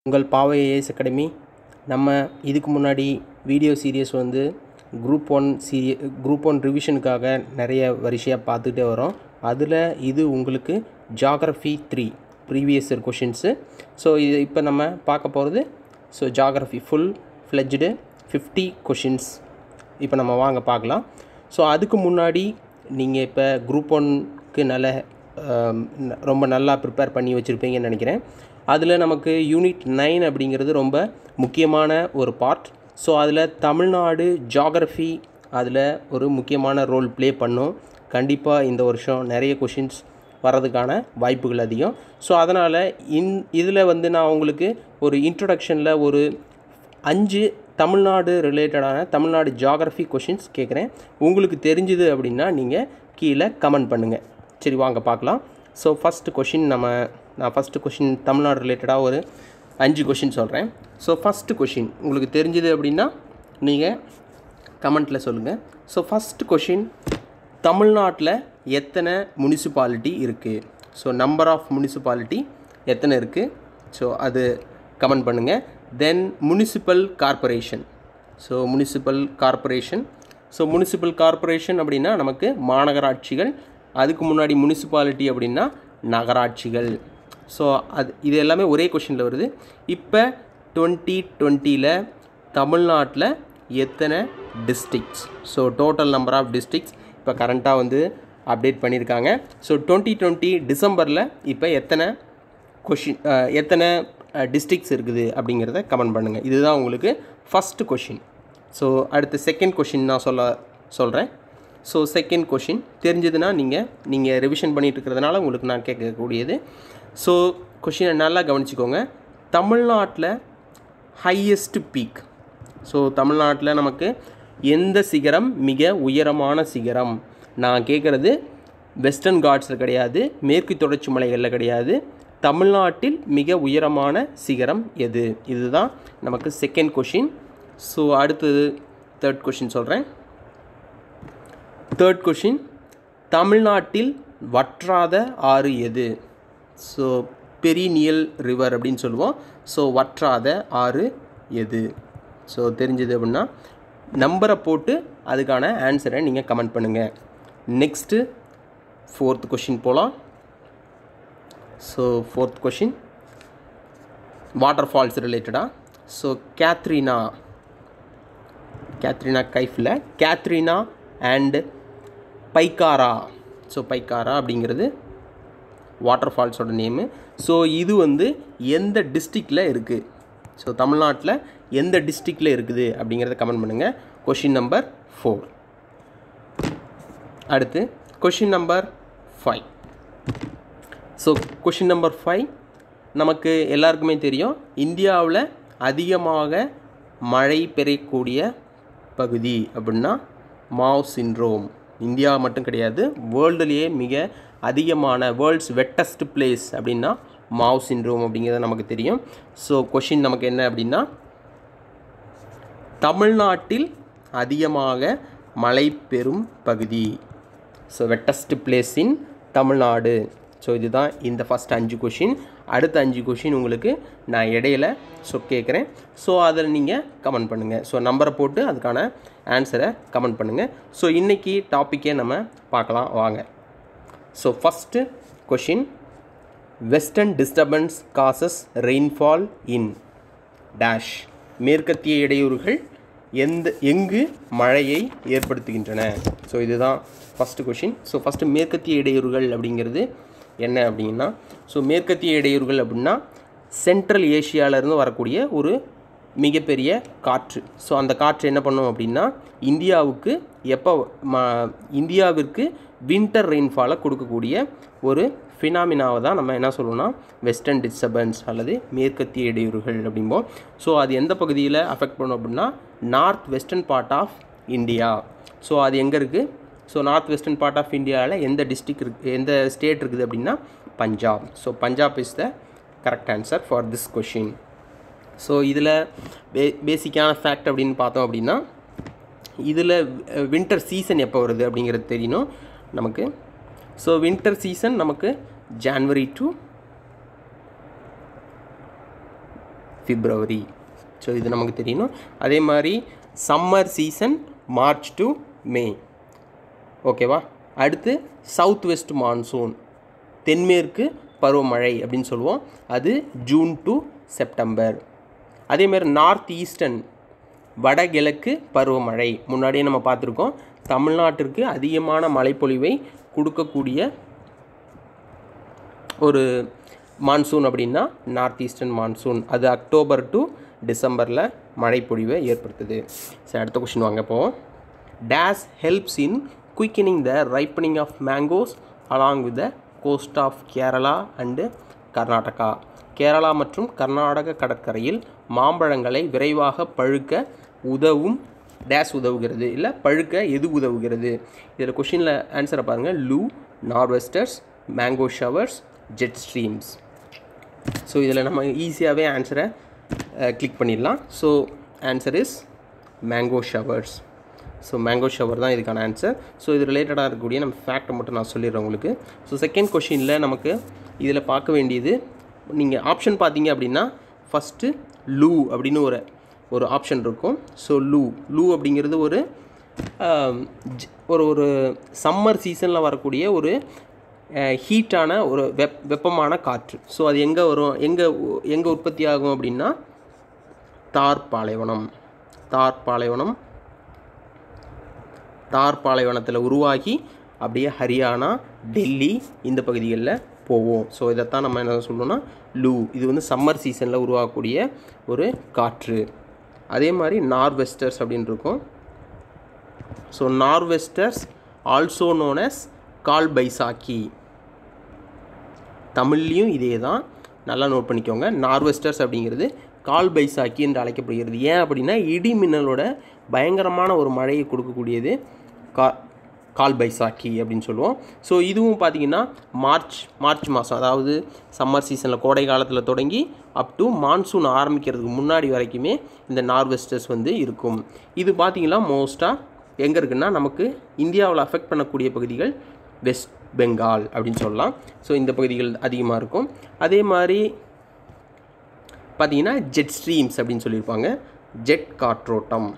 உங்கள் பாவை as academy நம்ம இதுக்கு முன்னாடி வீடியோ சீரியஸ் வந்து group one series group one ரிவிஷனுக்காக நிறைய வரிசையாக பார்த்துட்டே வரோம் அதில் இது உங்களுக்கு geography three previous year questions so இது இப்போ நம்ம பார்க்க போகிறது so geography full fledged fifty questions இப்போ நம்ம வாங்க பார்க்கலாம் ஸோ அதுக்கு முன்னாடி நீங்கள் இப்போ குரூப் ஒன்க்கு நல்ல ஆம், ந- ரொம்ப நல்லா ப்ரிப்பேர் பண்ணி வச்சுருப்பீங்கன்னு நினைக்கிறேன் அதில் நமக்கு யூனிட் நைன் அப்படிங்கிறது ரொம்ப முக்கியமான ஒரு பார்ட் ஸோ அதில் தமிழ்நாடு ஜாகிரஃபி அதில் ஒரு முக்கியமான ரோல் ப்ளே பண்ணும் கண்டிப்பாக இந்த வருஷம் நிறைய கொஷின்ஸ் வர்றதுக்கான வாய்ப்புகள் அதிகம் ஸோ அதனால் இன் இதில் வந்து நான் உங்களுக்கு ஒரு இன்ட்ரொடக்ஷனில் ஒரு அஞ்சு தமிழ்நாடு ரிலேட்டடான தமிழ்நாடு ஜாகிரஃபி கொஷின்ஸ் கேட்குறேன் உங்களுக்கு தெரிஞ்சுது அப்படின்னா நீங்கள் கீழே கமெண்ட் பண்ணுங்கள் சரி வாங்க பார்க்கலாம் ஸோ ஃபஸ்ட்டு கொஷின் நம்ம நான் ஃபஸ்ட்டு கொஷின் தமிழ்நாடு ரிலேட்டடாக ஒரு அஞ்சு கொஷின் சொல்கிறேன் ஸோ ஃபஸ்ட்டு கொஷின் உங்களுக்கு தெரிஞ்சுது அப்படின்னா நீங்கள் கமெண்ட்டில் சொல்லுங்கள் ஸோ ஃபஸ்ட்டு கொஷின் தமிழ்நாட்டில் எத்தனை முனிசிபாலிட்டி இருக்குது ஸோ நம்பர் ஆஃப் முனிசிபாலிட்டி எத்தனை இருக்குது ஸோ அது கமெண்ட் பண்ணுங்கள் then municipal corporation so municipal corporation so municipal corporation அப்படின்னா நமக்கு மாநகராட்சிகள் அதுக்கு முன்னாடி முனிசிபாலிட்டி அப்படின்னா நகராட்சிகள் ஸோ அது இது எல்லாமே ஒரே கொஷினில் வருது இப்போ டுவெண்ட்டி டுவெண்ட்டியில் தமிழ்நாட்டில் எத்தனை districts so total number of districts இப்போ கரண்ட்டாக வந்து அப்டேட் பண்ணியிருக்காங்க ஸோ டுவெண்ட்டி டுவெண்ட்டி டிசம்பரில் இப்போ எத்தனை கொஷின் எத்தனை டிஸ்ட்ரிக்ட்ஸ் இருக்குது அப்படிங்கிறத கமெண்ட் பண்ணுங்கள் இதுதான் உங்களுக்கு ஃபஸ்ட்டு கொஷின் ஸோ அடுத்து செகண்ட் கொஷின் நான் சொல்ல சொல்கிறேன் ஸோ செகண்ட் கொஷின் தெரிஞ்சதுன்னா நீங்கள் நீங்கள் ரிவிஷன் பண்ணிட்டு இருக்கிறதுனால உங்களுக்கு நான் கேட்கக்கூடியது ஸோ கொஷினை நல்லா கவனிச்சுக்கோங்க தமிழ்நாட்டில் ஹையஸ்ட் பீக் ஸோ தமிழ்நாட்டில் நமக்கு எந்த சிகரம் மிக உயரமான சிகரம் நான் கேட்குறது வெஸ்டர்ன் காட்ஸில் கிடையாது மேற்கு தொடர்ச்சி மலைகளில் கிடையாது தமிழ்நாட்டில் மிக உயரமான சிகரம் எது இதுதான் நமக்கு செகண்ட் கொஷின் ஸோ அடுத்தது தேர்ட் கொஷின் சொல்கிறேன் தேர்ட் கொஷின் தமிழ்நாட்டில் வற்றாத ஆறு எது ஸோ பெரினியல் ரிவர் அப்படின்னு சொல்லுவோம் ஸோ வற்றாத ஆறு எது ஸோ தெரிஞ்சது அப்படின்னா நம்பரை போட்டு அதுக்கான ஆன்சரை நீங்கள் கமெண்ட் பண்ணுங்கள் நெக்ஸ்ட்டு ஃபோர்த் கொஷின் போகலாம் so fourth question water falls ரிலேட்டடாக ஸோ கேத்ரினா கேத்ரினா கைஃபில் Catherine and Pykara so Pykara அப்படிங்கிறது வாட்டர் ஃபால்ஸோட நேமு ஸோ இது வந்து எந்த டிஸ்ட்ரிக்டில் இருக்குது ஸோ தமிழ்நாட்டில் எந்த டிஸ்ட்ரிக்டில் இருக்குது அப்படிங்கிறத கமெண்ட் பண்ணுங்கள் கொஷின் நம்பர் ஃபோர் அடுத்து question number five so question number five நமக்கு எல்லாருக்குமே தெரியும் இந்தியாவில் அதிகமாக மழை பெறக்கூடிய பகுதி அப்படின்னா மாவ் சின்ரோம் இந்தியா மட்டும் கிடையாது வேர்ல்டுலேயே மிக அதிகமான வேர்ல்ட்ஸ் வெட்டஸ்ட் பிளேஸ் அப்படின்னா மாவ் சின்ரோம் அப்படிங்கிறது நமக்கு தெரியும் ஸோ கொஷின் நமக்கு என்ன அப்படின்னா தமிழ்நாட்டில் அதிகமாக மழை பெறும் பகுதி so wettest place in Tamil Nadu so இதுதான் இந்த ஃபஸ்ட் அஞ்சு கொஷின் அடுத்த அஞ்சு கொஷின் உங்களுக்கு நான் இடையில ஸோ கேட்குறேன் ஸோ அதில் நீங்கள் கமெண்ட் பண்ணுங்கள் ஸோ நம்பரை போட்டு அதுக்கான ஆன்சரை கமெண்ட் பண்ணுங்கள் ஸோ இன்றைக்கி டாப்பிக்கே நம்ம பார்க்கலாம் வாங்க so first question western disturbance causes rainfall in dash மேற்கத்திய இடையூறுகள் எந்த எங்கு மழையை ஏற்படுத்துகின்றன ஸோ இதுதான் ஃபஸ்ட்டு கொஷின் ஸோ ஃபஸ்ட்டு மேற்கத்திய இடையூறுகள் அப்படிங்கிறது என்ன அப்படின்னா ஸோ மேற்கத்திய இடையூறுகள் அப்படின்னா சென்ட்ரல் ஏஷியாவிலேருந்து வரக்கூடிய ஒரு மிகப்பெரிய காற்று ஸோ அந்த காற்று என்ன பண்ணும் அப்படின்னா இந்தியாவுக்கு எப்போ ம இந்தியாவிற்கு வின்டர் ரெயின்ஃபாலை கொடுக்கக்கூடிய ஒரு ஃபினாமினாவை தான் நம்ம என்ன சொல்லுவோம்னா வெஸ்டர்ன் டிஸ்டர்பன்ஸ் அல்லது மேற்கத்திய இடையூறுகள் அப்படிம்போம் ஸோ அது எந்த பகுதியில் அஃபெக்ட் பண்ணும் அப்படின்னா north western part of India so அது எங்கே இருக்குது so north western part of இந்தியாவில் எந்த டிஸ்ட்ரிக் இருக்கு எந்த ஸ்டேட் இருக்குது அப்படின்னா Punjab so Punjab is the correct answer for this question so இதில் பே பேசிக்கான ஃபேக்ட் அப்படின்னு பார்த்தோம் அப்படின்னா இதில் வின்டர் சீசன் எப்போ வருது அப்படிங்கிறது தெரியணும் நமக்கு ஸோ வின்டர் சீசன் நமக்கு ஜான்வரி டு பிப்ரவரி ஸோ இது நமக்கு தெரியணும் அதே மாதிரி summer season March to May ஓகேவா அடுத்து சவுத் வெஸ்ட் மான்சூன் தென்மேற்கு பருவமழை அப்படின்னு சொல்லுவோம் அது ஜூன் டு செப்டம்பர் அதேமாதிரி நார்த் ஈஸ்டர்ன் வடகிழக்கு பருவமழை முன்னாடியே நம்ம பார்த்துருக்கோம் தமிழ்நாட்டிற்கு அதிகமான மழைப்பொழிவை கொடுக்கக்கூடிய ஒரு மான்சூன் அப்படின்னா நார்த் ஈஸ்டர்ன் மான்சூன் அது அக்டோபர் டு டிசம்பரில் மழைப்பொழிவை ஏற்படுத்துது சரி அடுத்த கொஷின் வாங்க போவோம் this helps in quickening the ripening of mangoes along with the coast of Kerala and Karnataka Kerala மற்றும் கர்நாடக கடற்கரையில் மாம்பழங்களை விரைவாக பழுக்க உதவும் டேஸ் உதவுகிறது இல்லை பழுக்க எது உதவுகிறது இதில் கொஷினில் ஆன்சரை பாருங்கள் loo nor'westers mango showers jet streams so இதில் நம்ம ஈஸியாகவே ஆன்சரை கிளிக் பண்ணிடலாம் so answer is mango showers so mango shower தான் இதுக்கான ஆன்சர் ஸோ இது ரிலேட்டடாக இருக்கக்கூடிய நம்ம ஃபேக்ட்டை மட்டும் நான் சொல்லிடுறேன் உங்களுக்கு ஸோ செகண்ட் கொஷினில் நமக்கு இதில் பார்க்க வேண்டியது நீங்கள் ஆப்ஷன் பார்த்தீங்க அப்படின்னா ஃபஸ்ட்டு லூ அப்படின்னு ஒரு ஒரு ஆப்ஷன் இருக்கும் ஸோ லூ லூ அப்படிங்கிறது ஒரு ஆம், ஜ- ஒரு ஒரு சம்மர் சீசனில் வரக்கூடிய ஒரு ஹீட்டான ஒரு வெப் வெப்பமான காற்று ஸோ அது எங்கே வரும் எங்கே எங்கே உற்பத்தி ஆகும் அப்படின்னா தார் பாலைவனம் தார் பாலைவனம் தார் பாலைவனத்தில் உருவாகி அப்படியே ஹரியானா டெல்லி இந்த பகுதிகளில் போவோம் ஸோ இதைத்தான் நம்ம என்ன சொல்லணும்னா லூ இது வந்து சம்மர் சீசனில் உருவாகக்கூடிய ஒரு காற்று அதே மாதிரி நார்வெஸ்டர்ஸ் அப்படின்னு இருக்கும் so nor'westers also known as Kal Baisakhi தமிழ்லேயும் இதே தான் நல்லா நோட் பண்ணிக்கோங்க நார்வெஸ்டர்ஸ் அப்படிங்கிறது கால் பைசாக்கி என்று அழைக்கப்படுகிறது ஏன் அப்படின்னா இடி மின்னலோட பயங்கரமான ஒரு மழையை கொடுக்கக்கூடியது கா கால் பைசாக்கி அப்படின்னு சொல்லுவோம் ஸோ இதுவும் பார்த்தீங்கன்னா மார்ச் மார்ச் மாதம் அதாவது சம்மர் சீசனில் கோடை காலத்தில் தொடங்கி அப் டு மான்சூன் ஆரம்பிக்கிறதுக்கு முன்னாடி வரைக்குமே இந்த நார்வெஸ்டர்ஸ் வந்து இருக்கும் இது பார்த்தீங்கன்னா மோஸ்ட்டாக எங்கே இருக்குன்னா நமக்கு இந்தியாவில் அஃபெக்ட் பண்ணக்கூடிய பகுதிகள் வெஸ்ட் பெங்கால் அப்படின்னு சொல்லலாம் ஸோ இந்த பகுதிகள் அதிகமாக இருக்கும் அதே மாதிரி பார்த்தீங்கன்னா ஜெட் ஸ்ட்ரீம்ஸ் அப்படின்னு சொல்லியிருப்பாங்க ஜெட் காற்றோட்டம்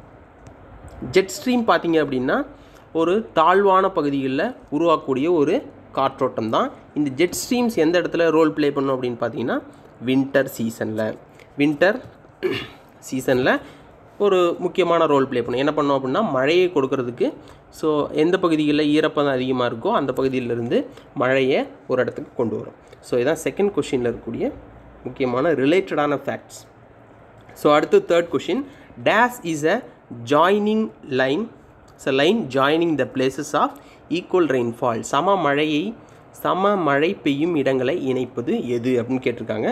ஜெட் ஸ்ட்ரீம் பார்த்தீங்க அப்படின்னா ஒரு தாழ்வான பகுதிகளில் உருவாக்கக்கூடிய ஒரு காற்றோட்டம் தான் இந்த ஜெட் ஸ்ட்ரீம்ஸ் எந்த இடத்துல ரோல் ப்ளே பண்ணும் அப்படின்னு பார்த்தீங்கன்னா வின்டர் சீசனில் வின்டர் சீசனில் ஒரு முக்கியமான ரோல் ப்ளே பண்ணும் என்ன பண்ணோம் அப்படின்னா மழையை கொடுக்கறதுக்கு ஸோ எந்த பகுதிகளில் ஈரப்பதம் அதிகமாக இருக்கோ அந்த பகுதியிலிருந்து மழையை ஒரு இடத்துக்கு கொண்டு வரும் ஸோ இதான் செகண்ட் கொஷினில் இருக்கக்கூடிய முக்கியமான ரிலேட்டடான ஃபேக்ட்ஸ் ஸோ அடுத்து third question days is a joining line it's a line joining the places of equal rainfall சம மழையை சம மழை பெய்யும் இடங்களை இணைப்பது எது அப்படின்னு கேட்டிருக்காங்க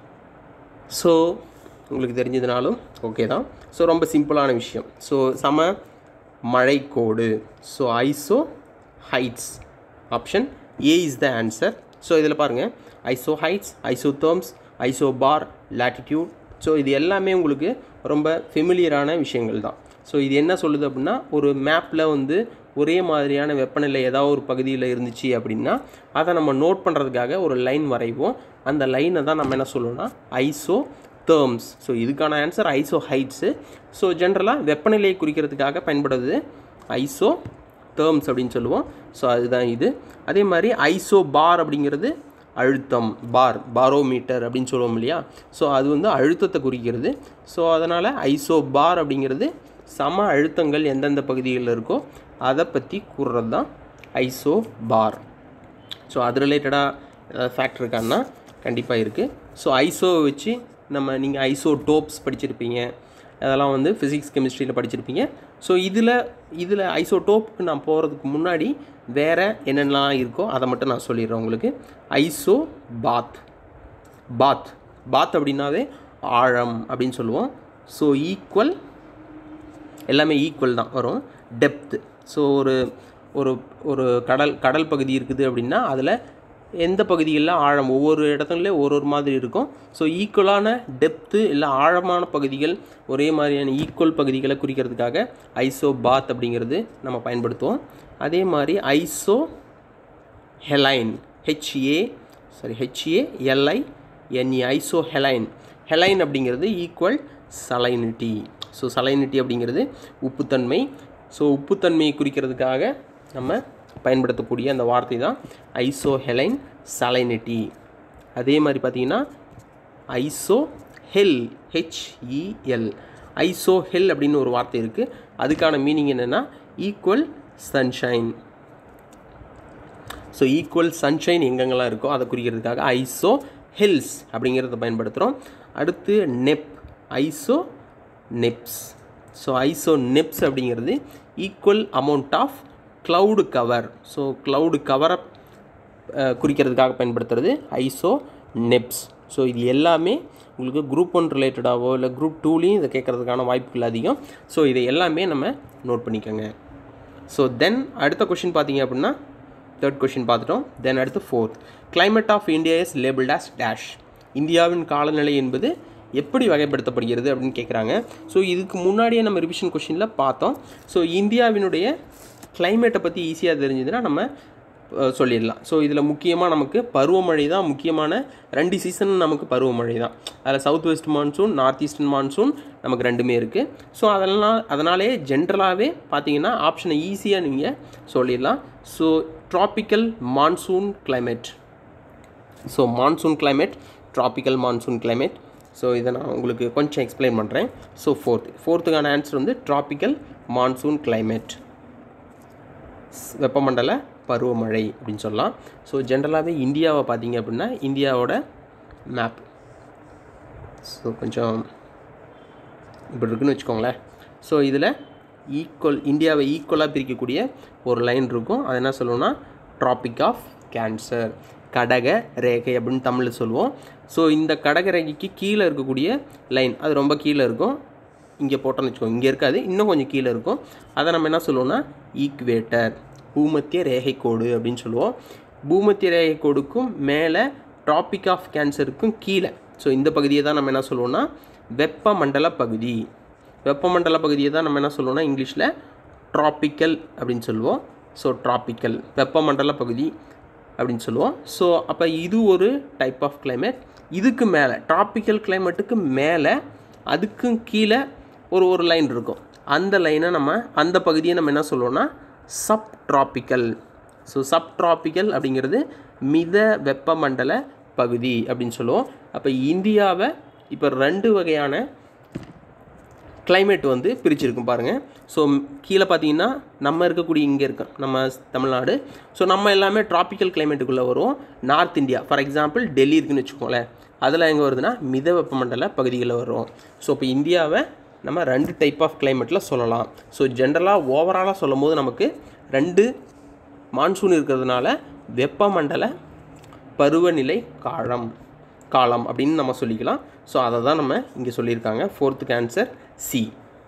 ஸோ உங்களுக்கு தெரிஞ்சதுனாலும் ஓகே தான் ஸோ ரொம்ப சிம்பிளான விஷயம் ஸோ சம மழைக்கோடு so isohyets option A is the answer so இதில் பாருங்கள் isohyets isotherms isobar latitude so இது எல்லாமே உங்களுக்கு ரொம்ப ஃபெமிலியரான விஷயங்கள் தான் ஸோ இது என்ன சொல்லுது அப்படின்னா ஒரு மேப்பில் வந்து ஒரே மாதிரியான வெப்பநிலை ஏதாவது ஒரு பகுதியில் இருந்துச்சு அப்படின்னா அதை நம்ம நோட் பண்ணுறதுக்காக ஒரு லைன் வரைவோம் அந்த லைனை தான் நம்ம என்ன சொல்லணும்னா ஐசோ தேர்ம்ஸ் ஸோ இதுக்கான ஆன்சர் ஐசோ ஹைட்ஸு ஸோ ஜென்ரலாக வெப்பநிலையை குறிக்கிறதுக்காக பயன்படுது ஐசோ தேர்ம்ஸ் அப்படின்னு சொல்லுவோம் ஸோ அதுதான் இது அதே மாதிரி ஐசோ பார் அப்படிங்கிறது அழுத்தம் பார் பாரோமீட்டர் அப்படின்னு சொல்லுவோம் இல்லையா ஸோ அது வந்து அழுத்தத்தை குறிக்கிறது ஸோ அதனால் ஐசோ பார் அப்படிங்கிறது சம அழுத்தங்கள் எந்தெந்த பகுதிகளில் இருக்கோ அதை பற்றி கூறுறது தான் ஐசோ பார் ஸோ அது ரிலேட்டடாக ஏதாவது ஃபேக்ட் இருக்கான்னா கண்டிப்பாக இருக்குது ஸோ ஐசோவை வச்சு நம்ம நீங்கள் ஐசோ டோப்ஸ் படிச்சிருப்பீங்க அதெல்லாம் வந்து ஃபிசிக்ஸ் கெமிஸ்ட்ரியில் படிச்சிருப்பீங்க ஸோ இதில் இதில் ஐசோடோப்புக்கு நான் போகிறதுக்கு முன்னாடி வேறு என்னென்னலாம் இருக்கோ அதை மட்டும் நான் சொல்லிடுறேன் உங்களுக்கு ஐசோ பாத் பாத் பாத் அப்படின்னாவே ஆழம் அப்படின்னு சொல்லுவோம் ஸோ ஈக்குவல் எல்லாமே ஈக்குவல் தான் வரும் டெப்த்து ஸோ ஒரு ஒரு ஒரு கடல் கடல் பகுதி இருக்குது அப்படின்னா அதில் எந்த பகுதிகளில் ஆழம் ஒவ்வொரு இடத்துலையும் ஒரு ஒரு மாதிரி இருக்கும் ஸோ ஈக்குவலான டெப்த்து இல்லை ஆழமான பகுதிகள் ஒரே மாதிரியான ஈக்குவல் பகுதிகளை குறிக்கிறதுக்காக ஐசோ பாத் அப்படிங்கிறது நம்ம பயன்படுத்துவோம் அதே மாதிரி isohaline H A sorry H A L I N E isohaline haline அப்படிங்கிறது ஈக்குவல் சலைனிட்டி ஸோ சலைனிட்டி அப்படிங்கிறது உப்புத்தன்மை ஸோ உப்புத்தன்மையை குறிக்கிறதுக்காக நம்ம பயன்படுத்தக்கூடிய அந்த வார்த்தை தான் ஐசோ ஹெலைன் சலைனிட்டி அதே மாதிரி பார்த்தீங்கன்னா isohel H E L isohel அப்படின்னு ஒரு வார்த்தை இருக்குது அதுக்கான மீனிங் என்னென்னா equal sunshine so equal sunshine எங்கெங்கெல்லாம் இருக்கோ அதை குறிக்கிறதுக்காக ஐசோ ஹில்ஸ் அப்படிங்கிறத பயன்படுத்துகிறோம் அடுத்து neph isonephs so isonephs அப்படிங்கிறது equal amount of cloud cover so cloud கவரை குறிக்கிறதுக்காக பயன்படுத்துறது ஐசோ நெப்ஸ் ஸோ இது எல்லாமே உங்களுக்கு குரூப் ஒன் ரிலேட்டடாகவோ இல்லை குரூப் டூலேயும் இதை கேட்குறதுக்கான வாய்ப்புகள் அதிகம் ஸோ இதை எல்லாமே நம்ம நோட் பண்ணிக்கோங்க ஸோ தென் அடுத்த கொஷின் பார்த்தீங்க அப்படின்னா தேர்ட் கொஷின் பார்த்துட்டோம் தென் அடுத்து fourth climate of India is labelled as dash இந்தியாவின் காலநிலை என்பது எப்படி வகைப்படுத்தப்படுகிறது அப்படின்னு கேட்குறாங்க ஸோ இதுக்கு முன்னாடியே நம்ம ரிவிஷன் கொஷினில் பார்த்தோம் ஸோ இந்தியாவினுடைய கிளைமேட்டை பற்றி ஈஸியாக தெரிஞ்சதுன்னா நம்ம அஹ், சொல்லிடலாம் ஸோ இதில் முக்கியமாக நமக்கு பருவமழை தான் முக்கியமான ரெண்டு சீசன் நமக்கு பருவமழை தான் அதில் south west monsoon north eastern monsoon நமக்கு ரெண்டுமே இருக்குது ஸோ அதெல்லாம் அதனாலே ஜென்ரலாகவே பார்த்தீங்கன்னா ஆப்ஷனை ஈஸியாக நீங்கள் சொல்லிடலாம் so tropical monsoon climate so monsoon climate tropical monsoon climate so இதை நான் உங்களுக்கு கொஞ்சம் எக்ஸ்பிளைன் பண்ணுறேன் ஸோ ஃபோர்த் ஃபோர்த்துக்கான ஆன்சர் வந்து ட்ராபிக்கல் மான்சூன் climate ஸ்- வெப்பமண்டல பருவமழை அப்படின்னு சொல்லலாம் ஸோ ஜென்ரலாகவே இந்தியாவை பார்த்தீங்க அப்படின்னா இந்தியாவோட மேப் ஸோ கொஞ்சம் இப்படி இருக்குன்னு வச்சுக்கோங்களேன் ஸோ இதில் ஈக்குவல் இந்தியாவை ஈக்குவலாக பிரிக்கக்கூடிய ஒரு லைன் இருக்கும் அது என்ன சொல்லுவோம்னா ட்ராபிக் ஆஃப் கேன்சர் கடக ரேகை அப்படின்னு தமிழில் சொல்லுவோம் ஸோ இந்த கடக ரேகைக்கு கீழே இருக்கக்கூடிய லைன் அது ரொம்ப கீழே இருக்கும் இங்கே போட்டோன்னு வச்சுக்கோங்க இங்கே இருக்காது இன்னும் கொஞ்சம் கீழே இருக்கும் அதை நம்ம என்ன சொல்லுவோம்னா ஈக்குவேட்டர் பூமத்திய ரேகை கோடு அப்படின்னு சொல்லுவோம் பூமத்திய ரேகை கோடுக்கும் மேலே ட்ராபிக் ஆஃப் கேன்சருக்கும் கீழே ஸோ இந்த பகுதியை தான் நம்ம என்ன சொல்லுவோம்னா வெப்பமண்டல பகுதி வெப்பமண்டல பகுதியை தான் நம்ம என்ன சொல்லுவோம்னா இங்கிலீஷில் ட்ராபிக்கல் அப்படின்னு சொல்லுவோம் ஸோ ட்ராபிக்கல் வெப்பமண்டல பகுதி அப்படின்னு சொல்லுவோம் ஸோ அப்போ இது ஒரு டைப் ஆஃப் climate இதுக்கு மேலே ட்ராபிக்கல் கிளைமேட்டுக்கு மேலே அதுக்கும் கீழே ஒரு ஒரு லைன் இருக்கும் அந்த லைனை நம்ம அந்த பகுதியை நம்ம என்ன சொல்லுவோம்னா subtropical so subtropical அப்படிங்கிறது மித வெப்பமண்டல பகுதி அப்படின்னு சொல்லுவோம் அப்போ இந்தியாவை இப்போ ரெண்டு வகையான climate வந்து பிரிச்சிருக்கும் பாருங்கள் ஸோ கீழே பார்த்தீங்கன்னா நம்ம இருக்கக்கூடிய இங்கே இருக்கோம் நம்ம ஸ்- தமிழ்நாடு ஸோ நம்ம எல்லாமே ட்ராபிக்கல் கிளைமேட்டுக்குள்ளே வரும் north India for example Delhi இருக்குன்னு வச்சுக்கோங்களேன் அதில் எங்கே வருதுன்னா மித வெப்பமண்டல பகுதிகளில் வரும் ஸோ இப்போ இந்தியாவை நம்ம ரெண்டு டைப் ஆஃப் கிளைமேட்டில் சொல்லலாம் ஸோ ஜென்ரலாக ஓவராலாக சொல்லும் போது நமக்கு ரெண்டு மான்சூன் இருக்கிறதுனால வெப்பமண்டல பருவநிலை காலம் காலம் அப்படின்னு நம்ம சொல்லிக்கலாம் ஸோ அதை தான் நம்ம இங்கே சொல்லியிருக்காங்க ஃபோர்த்துக்கு ஆன்சர் சி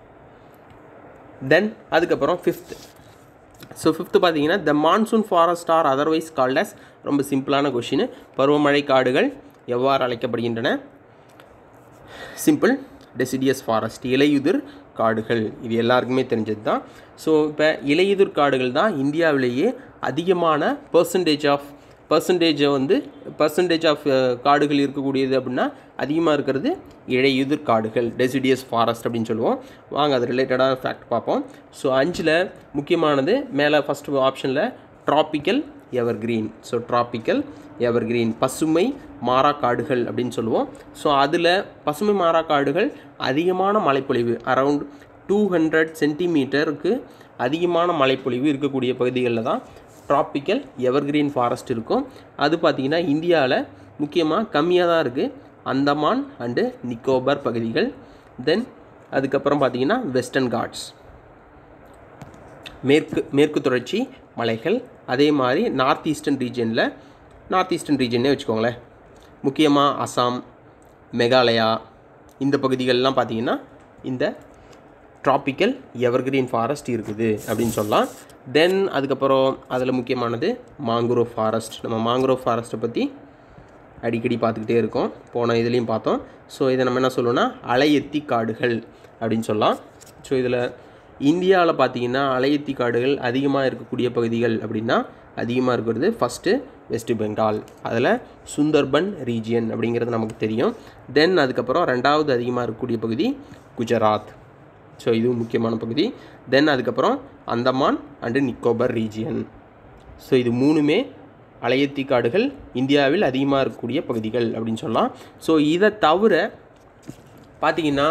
தென் அதுக்கப்புறம் ஃபிஃப்த் ஸோ ஃபிஃப்த்து பார்த்தீங்கன்னா the monsoon forest are otherwise called as ரொம்ப சிம்பிளான கொஷின் பருவமழை காடுகள் எவ்வாறு அழைக்கப்படுகின்றன சிம்பிள் டெசிடியஸ் ஃபாரஸ்ட் இலையுதிர் காடுகள் இது எல்லாருக்குமே தெரிஞ்சது தான் ஸோ இப்போ இலையுதிர் காடுகள் தான் இந்தியாவிலேயே அதிகமான பர்சன்டேஜ் ஆஃப் பர்சன்டேஜை வந்து பர்சன்டேஜ் ஆஃப் காடுகள் இருக்கக்கூடியது அப்படின்னா அதிகமாக இருக்கிறது இலையுதிர் காடுகள் டெசிடியஸ் ஃபாரஸ்ட் அப்படின்னு சொல்லுவோம் வாங்க அது ரிலேட்டடான ஃபேக்ட் பார்ப்போம் ஸோ அஞ்சில் முக்கியமானது மேலே ஃபஸ்ட்டு ஆப்ஷனில் tropical evergreen so tropical evergreen பசுமை மாறா காடுகள் அப்படின்னு சொல்லுவோம் ஸோ அதில் பசுமை மாறா காடுகள் அதிகமான மழைப்பொழிவு அரவுண்ட் டூ ஹண்ட்ரட் சென்டிமீட்டருக்கு அதிகமான மழைப்பொழிவு இருக்கக்கூடிய பகுதிகளில் தான் ட்ராபிக்கல் எவர்கிரீன் ஃபாரஸ்ட் இருக்கும் அது பார்த்திங்கன்னா இந்தியாவில் முக்கியமாக கம்மியாக தான் இருக்குது அந்தமான் அண்டு நிக்கோபார் பகுதிகள் தென் அதுக்கப்புறம் பார்த்திங்கன்னா வெஸ்டர்ன் காட்ஸ் மேற்கு மேற்கு தொடர்ச்சி மலைகள் அதே மாதிரி நார்த் ஈஸ்டர்ன் ரீஜனில் நார்த் ஈஸ்டர்ன் ரீஜன்னே வச்சுக்கோங்களேன் முக்கியமாக அசாம் மெகாலயா இந்த பகுதிகளெலாம் பார்த்தீங்கன்னா இந்த ட்ராபிக்கல் எவர்கிரீன் ஃபாரஸ்ட் இருக்குது அப்படின்னு சொல்லலாம் தென் அதுக்கப்புறம் அதில் முக்கியமானது மாங்குரோவ் ஃபாரஸ்ட் நம்ம மாங்குரோவ் ஃபாரஸ்ட்டை பற்றி அடிக்கடி பார்த்துக்கிட்டே இருக்கோம் போன இதுலேயும் பார்த்தோம் ஸோ இதை நம்ம என்ன சொல்லுவோம்னா அலையெத்தி காடுகள் அப்படின்னு சொல்லலாம் ஸோ இதில் இந்தியாவில் பார்த்தீங்கன்னா அலையெத்தி காடுகள் அதிகமாக இருக்கக்கூடிய பகுதிகள் அப்படின்னா அதிகமாக இருக்கிறது ஃபஸ்ட்டு வெஸ்ட் பெங்கால் அதில் சுந்தர்பன் ரீஜியன் அப்படிங்கிறது நமக்கு தெரியும் தென் அதுக்கப்புறம் ரெண்டாவது அதிகமாக இருக்கக்கூடிய பகுதி குஜராத் ஸோ இதுவும் முக்கியமான பகுதி தென் அதுக்கப்புறம் Andaman and Nicobar region so இது மூணுமே அலையத்தி காடுகள் இந்தியாவில் அதிகமாக இருக்கக்கூடிய பகுதிகள் அப்படின்னு சொல்லலாம் ஸோ இதை தவிர பார்த்திங்கன்னா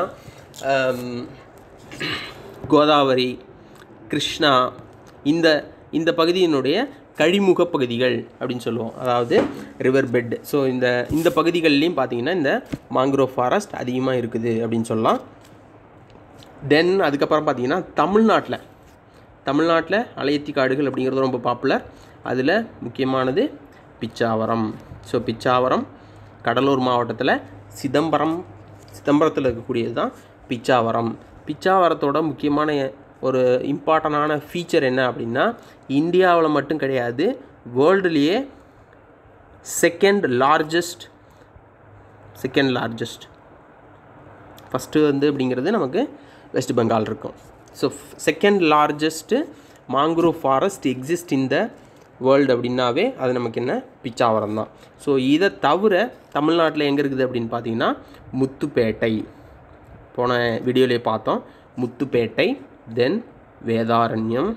கோதாவரி கிருஷ்ணா இந்த இந்த பகுதியினுடைய கழிமுக பகுதிகள் அப்படின்னு சொல்லுவோம் அதாவது ரிவர் பெட் ஸோ இந்த இந்த பகுதிகள்லையும் பார்த்தீங்கன்னா இந்த மாங்க்ரோவ் ஃபாரஸ்ட் அதிகமாக இருக்குது அப்படின்னு சொல்லலாம் தென் அதுக்கப்புறம் பார்த்தீங்கன்னா தமிழ்நாட்டில் தமிழ்நாட்டில் அலையத்தி காடுகள் அப்படிங்கிறது ரொம்ப பாப்புலர் அதில் முக்கியமானது பிச்சாவரம் ஸோ பிச்சாவரம் கடலூர் மாவட்டத்தில் சிதம்பரம் சிதம்பரத்தில் இருக்கக்கூடியது தான் பிச்சாவரம் பிச்சாவரத்தோட முக்கியமான ஒரு இம்பார்ட்டண்டான ஃபீச்சர் என்ன அப்படின்னா இந்தியாவில் மட்டும் கிடையாது வேர்ல்டுலேயே second largest second largest first வந்து அப்படிங்கிறது நமக்கு வெஸ்ட் பெங்கால் இருக்கும் so second largest mangrove forest exist in the world அப்படின்னாவே அது நமக்கு என்ன பிச்சாவரம் தான் ஸோ இதை தவிர தமிழ்நாட்டில் எங்கே இருக்குது அப்படின்னு பார்த்தீங்கன்னா முத்துப்பேட்டை போன வீடியோலேயே பார்த்தோம் முத்துப்பேட்டை தென் வேதாரண்யம்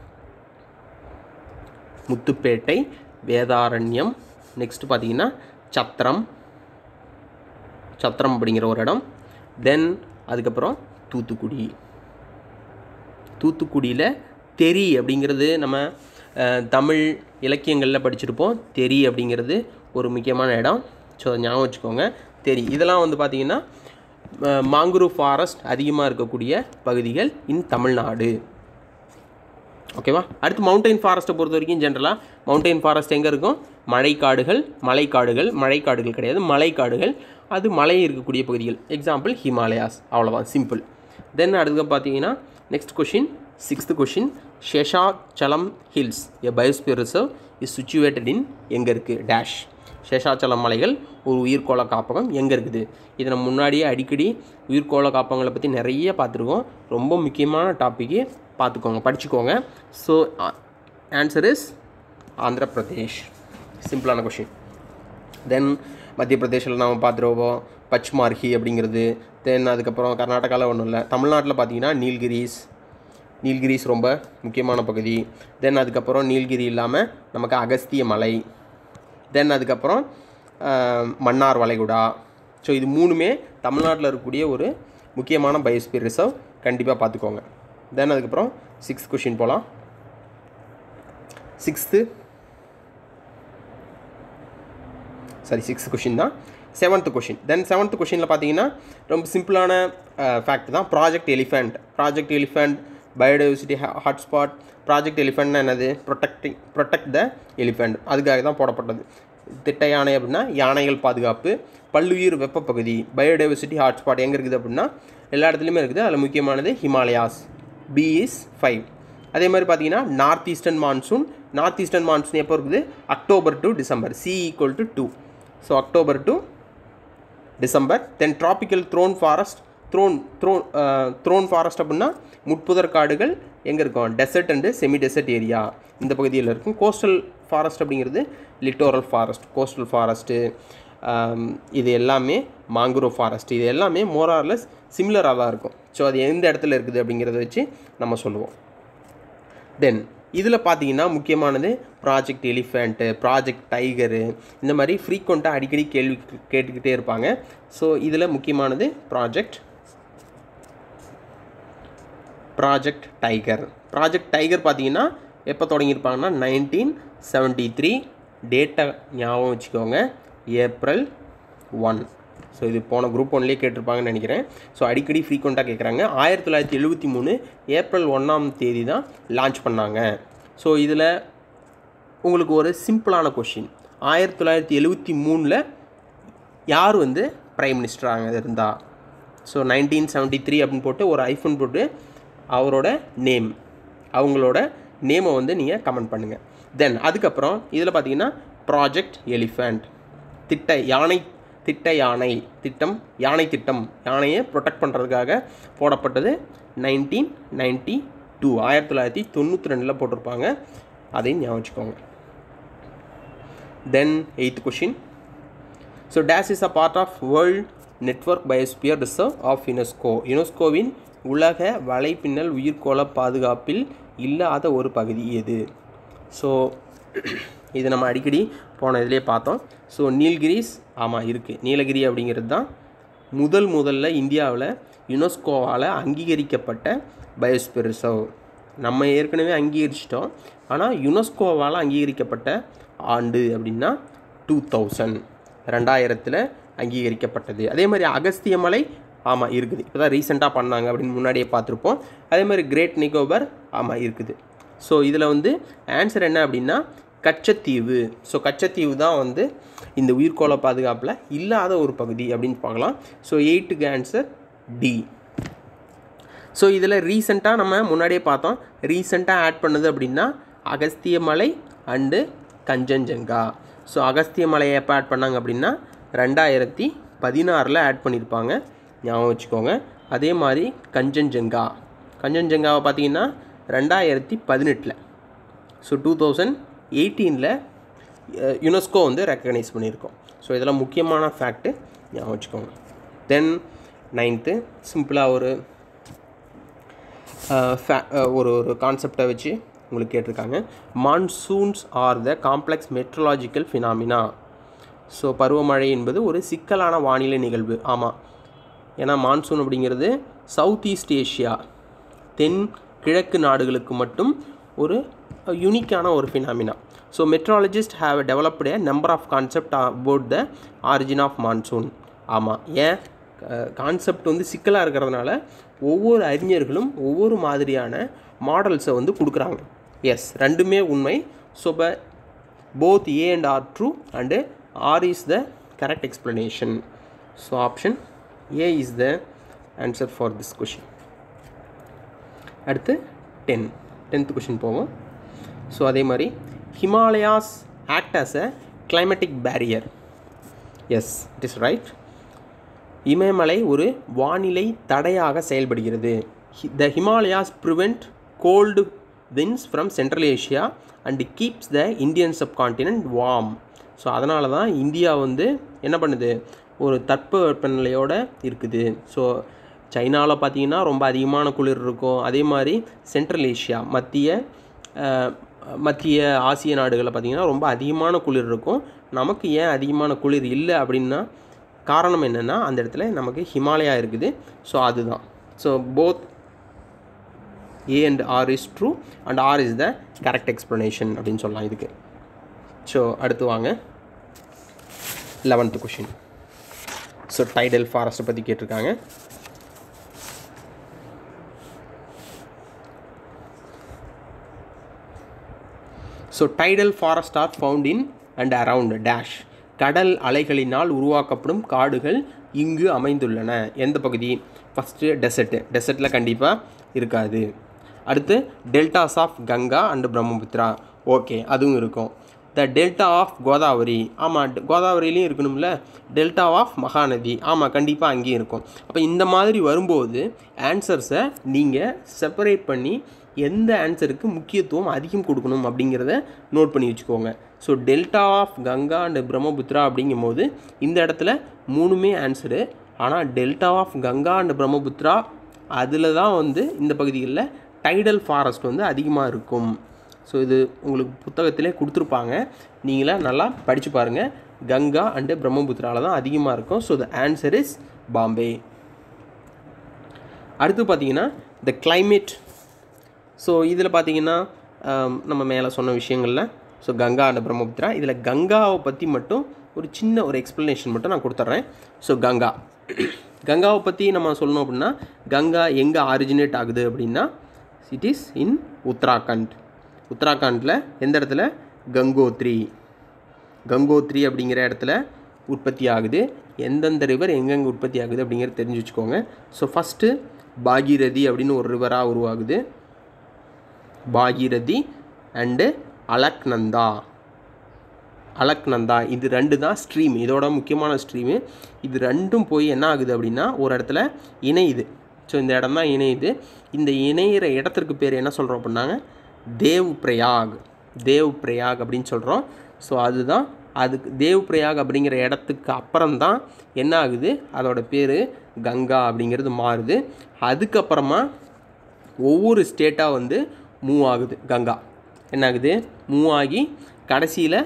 முத்துப்பேட்டை வேதாரண்யம் நெக்ஸ்ட் பார்த்தீங்கன்னா சத்திரம் சத்திரம் அப்படிங்கிற ஒரு இடம் தென் அதுக்கப்புறம் தூத்துக்குடி தூத்துக்குடியில் தெரி அப்படிங்கிறது நம்ம தமிழ் இலக்கியங்களில் படிச்சிருப்போம் தெரி அப்படிங்கிறது ஒரு முக்கியமான இடம் ஸோ ஞாபகம் வச்சுக்கோங்க தெரி இதெல்லாம் வந்து பார்த்திங்கன்னா மாங்குரூவ் ஃபாரஸ்ட் அதிகமாக இருக்கக்கூடிய பகுதிகள் இன் தமிழ்நாடு ஓகேவா அடுத்து மவுண்டைன் ஃபாரஸ்ட்டை பொறுத்த வரைக்கும் ஜென்ரலாக மவுண்டைன் ஃபாரஸ்ட் எங்கே இருக்கும் மழைக்காடுகள் மலைக்காடுகள் மழைக்காடுகள் கிடையாது மலைக்காடுகள் அது மலை இருக்கக்கூடிய பகுதிகள் எக்ஸாம்பிள் ஹிமாலயாஸ் அவ்வளோதான் சிம்பிள் தென் அடுத்து பார்த்தீங்கன்னா next question sixth question Seshachalam hills a biosphere reserve is situated in எங்கே இருக்குது டேஷ் சேஷாச்சலம் மலைகள் ஒரு உயிர்கோள காப்பகம் எங்கே இருக்குது இதை நம்ம முன்னாடியே அடிக்கடி உயிர்கோள காப்பகங்களை பற்றி நிறைய பார்த்துருக்கோம் ரொம்ப முக்கியமான டாப்பிக்கு பார்த்துக்கோங்க படிச்சுக்கோங்க so answer is Andhra Pradesh சிம்பிளான கொஷின் தென் மத்திய பிரதேசில் நாம் பார்த்துருவோம் பச்மார்ஹி அப்படிங்கிறது தென் அதுக்கப்புறம் கர்நாடகாவில் ஒன்றும் இல்லை தமிழ்நாட்டில் பார்த்தீங்கன்னா நீல்கிரிஸ் நீல்கிரிஸ் ரொம்ப முக்கியமான பகுதி தென் அதுக்கப்புறம் நீல்கிரி இல்லாமல் நமக்கு அகஸ்திய மலை தென் அதுக்கப்புறம் மன்னார் வளைகுடா ஸோ இது மூணுமே தமிழ்நாட்டில் இருக்கக்கூடிய ஒரு முக்கியமான பயோஸ்பியர் ரிசர்வ் கண்டிப்பாக பார்த்துக்கோங்க தென் அதுக்கப்புறம் சிக்ஸ்த் கொஷின் போகலாம் சிக்ஸ்த்து சாரி சிக்ஸ்த் கொஷின் தான் செவன்த் கொஷின் தென் செவன்த் கொஷினில் பார்த்தீங்கன்னா ரொம்ப சிம்பிளான ஃபேக்ட் தான் project elephant project elephant biodiversity hotspot project எலிஃபெண்ட்னா என்னது ப்ரொடெக்டிங் ப்ரொடெக்ட் த எலிஃபெண்ட் அதுக்காக தான் போடப்பட்டது திட்ட யானை அப்படின்னா யானைகள் பாதுகாப்பு பல்லுயிர் வெப்ப பகுதி பயோடைவர்சிட்டி ஹாட்ஸ்பாட் எங்கே இருக்குது அப்படின்னா எல்லா இடத்துலையுமே இருக்குது அதில் முக்கியமானது ஹிமாலயாஸ் பி இஸ் ஃபைவ் அதே மாதிரி பார்த்தீங்கன்னா north eastern monsoon north eastern monsoon எப்போ இருக்குது October to December C equal to two so October to December then tropical thorn forest thorn thorn thorn forest அப்படின்னா முட்புதர் காடுகள் எங்கே இருக்கும் desert and semi desert area இந்த பகுதியில் இருக்கும் கோஸ்டல் ஃபாரஸ்ட் அப்படிங்கிறது லிட்டோரல் ஃபாரஸ்ட் கோஸ்டல் ஃபாரஸ்ட்டு இது எல்லாமே மாங்குரோவ் ஃபாரஸ்ட் இது எல்லாமே மோரார்லெஸ் சிமிலராக தான் இருக்கும் ஸோ அது எந்த இடத்துல இருக்குது அப்படிங்கிறத வச்சு நம்ம சொல்லுவோம் தென் இதில் பார்த்தீங்கன்னா முக்கியமானது ப்ராஜெக்ட் எலிஃபெண்ட்டு ப்ராஜெக்ட் டைகரு இந்த மாதிரி ஃப்ரீக்வெண்ட்டாக அடிக்கடி கேள்வி கேட்டுக்கிட்டே இருப்பாங்க ஸோ இதில் முக்கியமானது project project tiger project tiger பார்த்தீங்கன்னா எப்போ தொடங்கியிருப்பாங்கன்னா நைன்டீன் செவன்ட்டி த்ரீ டேட்டை ஞாபகம் வச்சுக்கோங்க ஏப்ரல் ஒன் ஸோ இது போன குரூப் ஒன்லேயே கேட்டிருப்பாங்கன்னு நினைக்கிறேன் ஸோ அடிக்கடி ஃப்ரீக்வெண்ட்டாக கேட்குறாங்க ஆயிரத்தி தொள்ளாயிரத்தி எழுபத்தி மூணு ஏப்ரல் ஒன்றாம் தேதி தான் லான்ச் பண்ணாங்க ஸோ இதில் உங்களுக்கு ஒரு சிம்பிளான கொஷின் ஆயிரத்தி தொள்ளாயிரத்தி எழுபத்தி மூணில் யார் வந்து ப்ரைம் மினிஸ்டராக இருந்தா ஸோ நைன்டீன் செவன்ட்டி த்ரீ அப்படின்னு போட்டு ஒரு ஐஃபோன் போட்டு அவரோட நேம் அவங்களோட நேமை வந்து நீங்கள் கமெண்ட் பண்ணுங்கள் தென் அதுக்கப்புறம் இதில் பார்த்தீங்கன்னா ப்ராஜெக்ட் எலிஃபண்ட் திட்ட யானை திட்ட யானை திட்டம் யானை திட்டம் யானையை ப்ரொடெக்ட் பண்ணுறதுக்காக போடப்பட்டது நைன்டீன் நைன்ட்டி டூ ஆயிரத்தி தொள்ளாயிரத்தி தொண்ணூற்றி ரெண்டில் போட்டிருப்பாங்க அதையும் ஞாபகம் வச்சுக்கோங்க then eighth question so this is a part of world network biosphere reserve of UNESCO யுனெஸ்கோவின் உலக வலைப்பின்னல் உயிர்கோள பாதுகாப்பில் இல்லாத ஒரு பகுதி எது ஸோ இது நம்ம அடிக்கடி போன இதிலே பார்த்தோம் ஸோ நீல்கிரிஸ் ஆமாம் இருக்குது நீலகிரி அப்படிங்கிறது தான் முதல் முதல்ல இந்தியாவில் யுனெஸ்கோவால் அங்கீகரிக்கப்பட்ட பயோஸ்பியர் ரிசர்வ் நம்ம ஏற்கனவே அங்கீகரிச்சிட்டோம் ஆனால் யுனெஸ்கோவால் அங்கீகரிக்கப்பட்ட ஆண்டு அப்படின்னா டூ தௌசண்ட் ரெண்டாயிரத்தில் அங்கீகரிக்கப்பட்டது அதே மாதிரி அகஸ்திய மலை ஆமாம் இருக்குது இப்போ தான் ரீசெண்டாக பண்ணாங்க அப்படின்னு முன்னாடியே பார்த்துருப்போம் அதே மாதிரி கிரேட் நிக்கோபர் ஆமாம் இருக்குது ஸோ இதில் வந்து ஆன்சர் என்ன அப்படின்னா கச்சத்தீவு ஸோ கச்சத்தீவு தான் வந்து இந்த உயிர்கோள பாதுகாப்பில் இல்லாத ஒரு பகுதி அப்படின்னு பார்க்கலாம் ஸோ எயிட்டுக்கு ஆன்சர் டி ஸோ இதில் ரீசெண்டாக நம்ம முன்னாடியே பார்த்தோம் ரீசெண்டாக ஆட் பண்ணது அப்படின்னா அகஸ்திய மலை அண்டு கஞ்சன்ஜங்கா ஸோ அகஸ்திய மலையை எப்போ ஆட் பண்ணாங்க அப்படின்னா ரெண்டாயிரத்தி பதினாறில் ஆட் பண்ணியிருப்பாங்க ஞாபகம் வச்சுக்கோங்க அதே மாதிரி கஞ்சன்ஜங்கா கஞ்சன்ஜங்காவை பார்த்தீங்கன்னா ரெண்டாயிரத்தி பதினெட்டில் ஸோ டூ தௌசண்ட் எயிட்டீனில் யுனெஸ்கோ வந்து ரெக்கக்னைஸ் பண்ணியிருக்கோம் ஸோ இதெல்லாம் முக்கியமான ஃபேக்ட்டு ஞாபகம் வச்சுக்கோங்க தென் நைன்த்து சிம்பிளாக ஒரு ஒரு ஒரு கான்செப்டை வச்சு உங்களுக்கு கேட்டிருக்காங்க monsoons are the complex meteorological phenomena so பருவமழை என்பது ஒரு சிக்கலான வானிலை நிகழ்வு ஆமாம் ஏன்னா மான்சூன் அப்படிங்கிறது சவுத் ஈஸ்ட் ஏஷியா தென் கிழக்கு நாடுகளுக்கு மட்டும் ஒரு யூனிக்கான ஒரு phenomena so meteorologist have developed a number of concept about the origin of monsoon ஆமாம் ஏன் கான்செப்ட் வந்து சிக்கலாக இருக்கிறதுனால ஒவ்வொரு அறிஞர்களும் ஒவ்வொரு மாதிரியான மாடல்ஸை வந்து கொடுக்குறாங்க எஸ் ரெண்டுமே உண்மை ஸோ ப both A and R true and R is the correct explanation so option A is the answer for this question அடுத்து டென் டென்த் கொஷின் போவோம் ஸோ அதே மாதிரி Himalayas act as a climatic barrier yes it is right இமயமலை ஒரு வானிலை தடையாக செயல்படுகிறது the Himalayas prevent cold winds from central Asia and keeps the Indian subcontinent warm so அதனால தான் இந்தியா வந்து என்ன பண்ணுது ஒரு தட்ப வெப்பநிலையோடு இருக்குது ஸோ சைனாவில் பார்த்தீங்கன்னா ரொம்ப அதிகமான குளிர் இருக்கும் அதே மாதிரி சென்ட்ரல் ஏஷியா மத்திய மத்திய ஆசிய நாடுகளில் பார்த்திங்கன்னா ரொம்ப அதிகமான குளிர் இருக்கும் நமக்கு ஏன் அதிகமான குளிர் இல்லை அப்படின்னா காரணம் என்னென்னா அந்த இடத்துல நமக்கு ஹிமாலயா இருக்குது ஸோ அதுதான் so both A and R is true and R is the correct explanation அப்படின்னு சொல்லலாம் இதுக்கு ஸோ அடுத்து வாங்க லெவன்த்து கொஷின் ஸோ டைடல் ஃபாரஸ்ட்டை பற்றி கேட்டிருக்காங்க so tidal forest are found in and around dash கடல் அலைகளினால் உருவாக்கப்படும் காடுகள் இங்கு அமைந்துள்ளன எந்த பகுதி ஃபஸ்ட்டு டெசர்ட்டு டெசர்ட்டில் கண்டிப்பாக இருக்காது அடுத்து deltas of Ganga and Brahmaputra okay அதுவும் இருக்கும் த டெல்டா ஆஃப் கோதாவரி ஆமாம் கோதாவரிலையும் இருக்கணும்ல டெல்டா ஆஃப் மகாநதி ஆமாம் கண்டிப்பாக அங்கேயும் இருக்கும் அப்போ இந்த மாதிரி வரும்போது ஆன்சர்ஸை நீங்கள் செப்பரேட் பண்ணி எந்த ஆன்சருக்கு முக்கியத்துவம் அதிகம் கொடுக்கணும் அப்படிங்கிறத நோட் பண்ணி வச்சுக்கோங்க so delta of Ganga and Brahmaputra அப்படிங்கும் போது இந்த இடத்துல மூணுமே ஆன்சரு ஆனால் delta of Ganga and Brahmaputra அதில் தான் வந்து இந்த பகுதிகளில் டைடல் ஃபாரஸ்ட் வந்து அதிகமாக இருக்கும் ஸோ இது உங்களுக்கு புத்தகத்திலே கொடுத்துருப்பாங்க நீங்களே நல்லா படித்து பாருங்கள் கங்கா அண்டு பிரம்மபுத்திராவில் தான் அதிகமாக இருக்கும் so the answer is Bombay அடுத்து பார்த்தீங்கன்னா த climate ஸோ இதில் பார்த்தீங்கன்னா ஆம், நம்ம மேலே சொன்ன விஷயங்களில் ஸோ கங்கா அண்ட் பிரம்மபுத்திரா இதில் கங்காவை பற்றி மட்டும் ஒரு சின்ன ஒரு எக்ஸ்ப்ளனேஷன் மட்டும் நான் கொடுத்துட்றேன் ஸோ கங்கா கங்காவை பற்றி நம்ம சொல்லணும் அப்படின்னா கங்கா எங்கே ஆரிஜினேட் ஆகுது அப்படின்னா இட் இஸ் இன் உத்தராகண்ட் உத்தராகண்டில் எந்த இடத்துல கங்கோத்ரி கங்கோத்ரி அப்படிங்கிற இடத்துல உற்பத்தி ஆகுது எந்தெந்த ரிவர் எங்கெங்கே உற்பத்தி ஆகுது அப்படிங்கிறத தெரிஞ்சு வச்சுக்கோங்க ஸோ ஃபஸ்ட்டு பாகீரதி அப்படின்னு ஒரு ரிவராக உருவாகுது பாகீரதி அண்டு அலக்நந்தா அலக்நந்தா இது ரெண்டு தான் ஸ்ட்ரீம் இதோட முக்கியமான ஸ்ட்ரீமு இது ரெண்டும் போய் என்ன ஆகுது அப்படின்னா ஒரு இடத்துல இணையுது ஸோ இந்த இடம் தான் இணையுது இந்த இணையிற இடத்திற்கு பேர் என்ன சொல்கிறோம் அப்படின்னாங்க தேவ் பிரயாக் தேவ் பிரயாக் அப்படின்னு சொல்கிறோம் ஸோ அதுதான் அதுக்கு தேவ் பிரயாக் அப்படிங்கிற இடத்துக்கு அப்புறம் தான் என்ன ஆகுது அதோட பேர் கங்கா அப்படிங்கிறது மாறுது அதுக்கப்புறமா ஒவ்வொரு ஸ்டேட்டாக வந்து மூவ் ஆகுது கங்கா என்ன ஆகுது மூவ் ஆகி கடைசியில்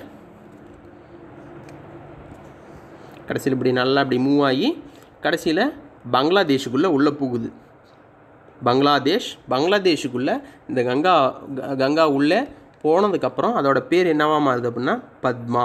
கடைசியில் இப்படி நல்லா இப்படி மூவ் ஆகி கடைசியில் பங்களாதேஷுக்குள்ளே உள்ளே போகுது பங்களாதேஷ் பங்களாதேஷுக்குள்ளே இந்த கங்கா க- கங்கா உள்ளே போனதுக்கப்புறம் அதோட பேர் என்னவா மாறுது அப்படின்னா பத்மா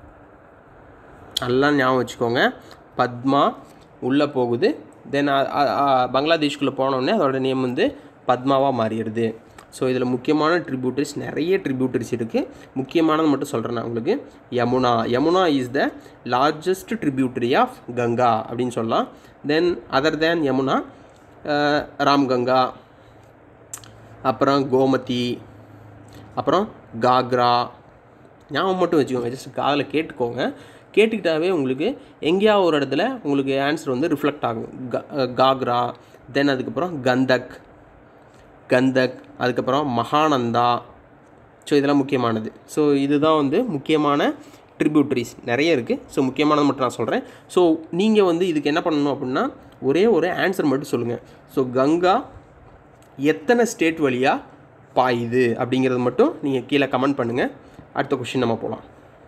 நல்லா ஞாபகம் வச்சுக்கோங்க பத்மா உள்ளே போகுது தென் பங்களாதேஷ்குள்ளே போனோடனே அதோட நேம் வந்து பத்மாவாக மாறிடுது ஸோ இதில் முக்கியமான ட்ரிபியூட்டரிஸ் நிறைய ட்ரிபியூட்டரிஸ் இருக்குது முக்கியமானது மட்டும் சொல்கிறேன் நான் உங்களுக்கு Yamuna Yamuna is the largest tributary of Ganga அப்படின்னு சொல்லலாம் then other than Yamuna Ramganga அப்புறம் கோமதி அப்புறம் காக்ரா ஞாபகம் மட்டும் வச்சுக்கோங்க ஜஸ்ட் காதில் கேட்டுக்கோங்க கேட்டுக்கிட்டாவே உங்களுக்கு எங்கேயாவது ஒரு இடத்துல உங்களுக்கு ஆன்சர் வந்து ரிஃப்ளெக்ட் ஆகும் க- அஹ் காக்ரா தென் அதுக்கப்புறம் கந்தக் கந்தக் அதுக்கப்புறம் மகானந்தா ஸோ இதெல்லாம் முக்கியமானது ஸோ இதுதான் வந்து முக்கியமான ட்ரிபியூட்டரிஸ் நிறைய இருக்குது ஸோ முக்கியமானது மட்டும் நான் சொல்கிறேன் ஸோ நீங்கள் வந்து இதுக்கு என்ன பண்ணணும் அப்படின்னா ஒரே ஒரு ஆன்சர் மட்டும் சொல்லுங்கள் ஸோ கங்கா எத்தனை ஸ்டேட் வழியாக பாயுது அப்படிங்கிறது மட்டும் நீங்கள் கீழே கமெண்ட் பண்ணுங்கள் அடுத்த கொஷின் நம்ம போகலாம்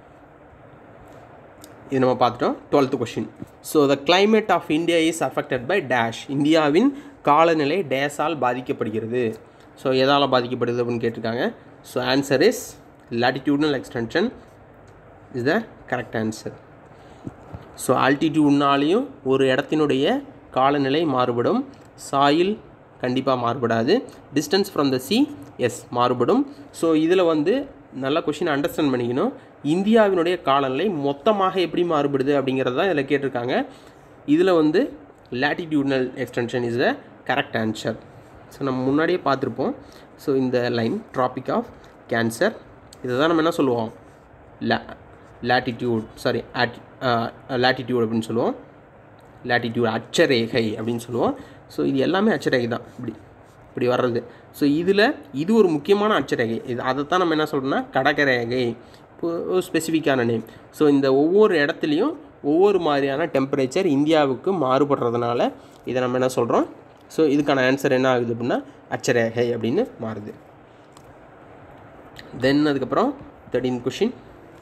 இது நம்ம பார்த்துட்டோம் twelfth question so the climate of India is affected by dash இந்தியாவின் காலநிலை டேஸால் பாதிக்கப்படுகிறது ஸோ எதால் பாதிக்கப்படுது அப்படின்னு கேட்டிருக்காங்க so answer is latitudinal extension is the correct answer so ஆல்டிடியூட்னாலையும் ஒரு இடத்தினுடைய காலநிலை மாறுபடும் சாயில் கண்டிப்பாக மாறுபடாது distance from the seas மாறுபடும் ஸோ இதில் வந்து நல்ல கொஷின் அண்டர்ஸ்டாண்ட் பண்ணிக்கணும் இந்தியாவினுடைய காலநிலை மொத்தமாக எப்படி மாறுபடுது அப்படிங்கிறது தான் இதில் கேட்டிருக்காங்க இதில் வந்து latitudinal extension is the correct answer so நம்ம முன்னாடியே பார்த்துருப்போம் ஸோ இந்த லைன் ட்ராபிக் ஆஃப் கேன்சர் இதை தான் நம்ம என்ன சொல்லுவோம் ல latitude சாரி ஆட் latitude அப்படின்னு சொல்லுவோம் latitude அட்சரேகை அப்படின்னு சொல்லுவோம் ஸோ இது எல்லாமே அட்சரேகை தான் இப்படி இப்படி வர்றது ஸோ இதில் இது ஒரு முக்கியமான அட்சரேகை இது அதை தான் நம்ம என்ன சொல்கிறோம்னா கடகரேகை இப்போ ஒரு ஸ்பெசிஃபிக்கான நேம் ஸோ இந்த ஒவ்வொரு இடத்துலையும் ஒவ்வொரு மாதிரியான டெம்பரேச்சர் இந்தியாவுக்கு மாறுபடுறதுனால இதை நம்ம என்ன சொல்கிறோம் ஸோ இதுக்கான ஆன்சர் என்ன ஆகுது அப்படின்னா அட்சரேகை அப்படின்னு மாறுது தென் அதுக்கப்புறம் தேர்டீன் கொஷின்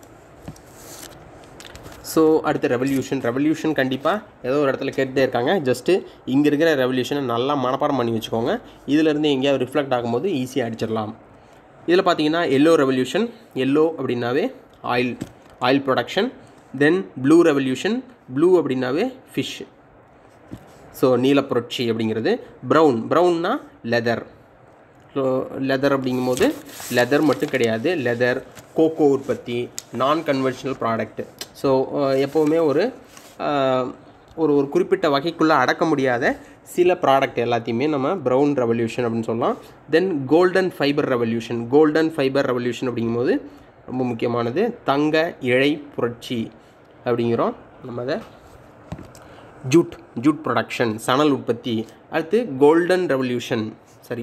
ஸோ அடுத்த ரெவல்யூஷன் ரெவல்யூஷன் கண்டிப்பாக ஏதோ ஒரு இடத்துல கேட்டுட்டே இருக்காங்க ஜஸ்ட்டு இங்கே இருக்கிற ரெவல்யூஷனை நல்லா மனப்பாடம் பண்ணி வச்சுக்கோங்க இதிலேருந்து எங்கேயாவது ரிஃப்ளெக்ட் ஆகும்போது ஈஸியாக அடிச்சிடலாம் இதில் பார்த்தீங்கன்னா எல்லோ ரெவல்யூஷன் எல்லோ அப்படின்னாவே oil oil production then blue revolution blue அப்படின்னாவே ஃபிஷ் ஸோ நீலப்புரட்சி அப்படிங்கிறது ப்ரௌன் ப்ரௌன்னா லெதர் ஸோ லெதர் அப்படிங்கும்போது லெதர் மட்டும் கிடையாது லெதர் கோகோ உற்பத்தி நான் கன்வென்ஷனல் ப்ராடக்ட் ஸோ எப்போவுமே ஒரு அஹ், ஒரு ஒரு குறிப்பிட்ட வகைக்குள்ளே அடக்க முடியாத சில ப்ராடக்ட் எல்லாத்தையுமே நம்ம ப்ரௌன் ரெவல்யூஷன் அப்படின்னு சொல்லலாம் then golden fibre revolution golden fibre revolution அப்படிங்கும்போது ரொம்ப முக்கியமானது தங்க இழை புரட்சி அப்படிங்கிறோம் நம்ம அதை ஜூட் ஜூட் ப்ரொடக்ஷன் சணல் உற்பத்தி அடுத்து கோல்டன் ரெவல்யூஷன் சரி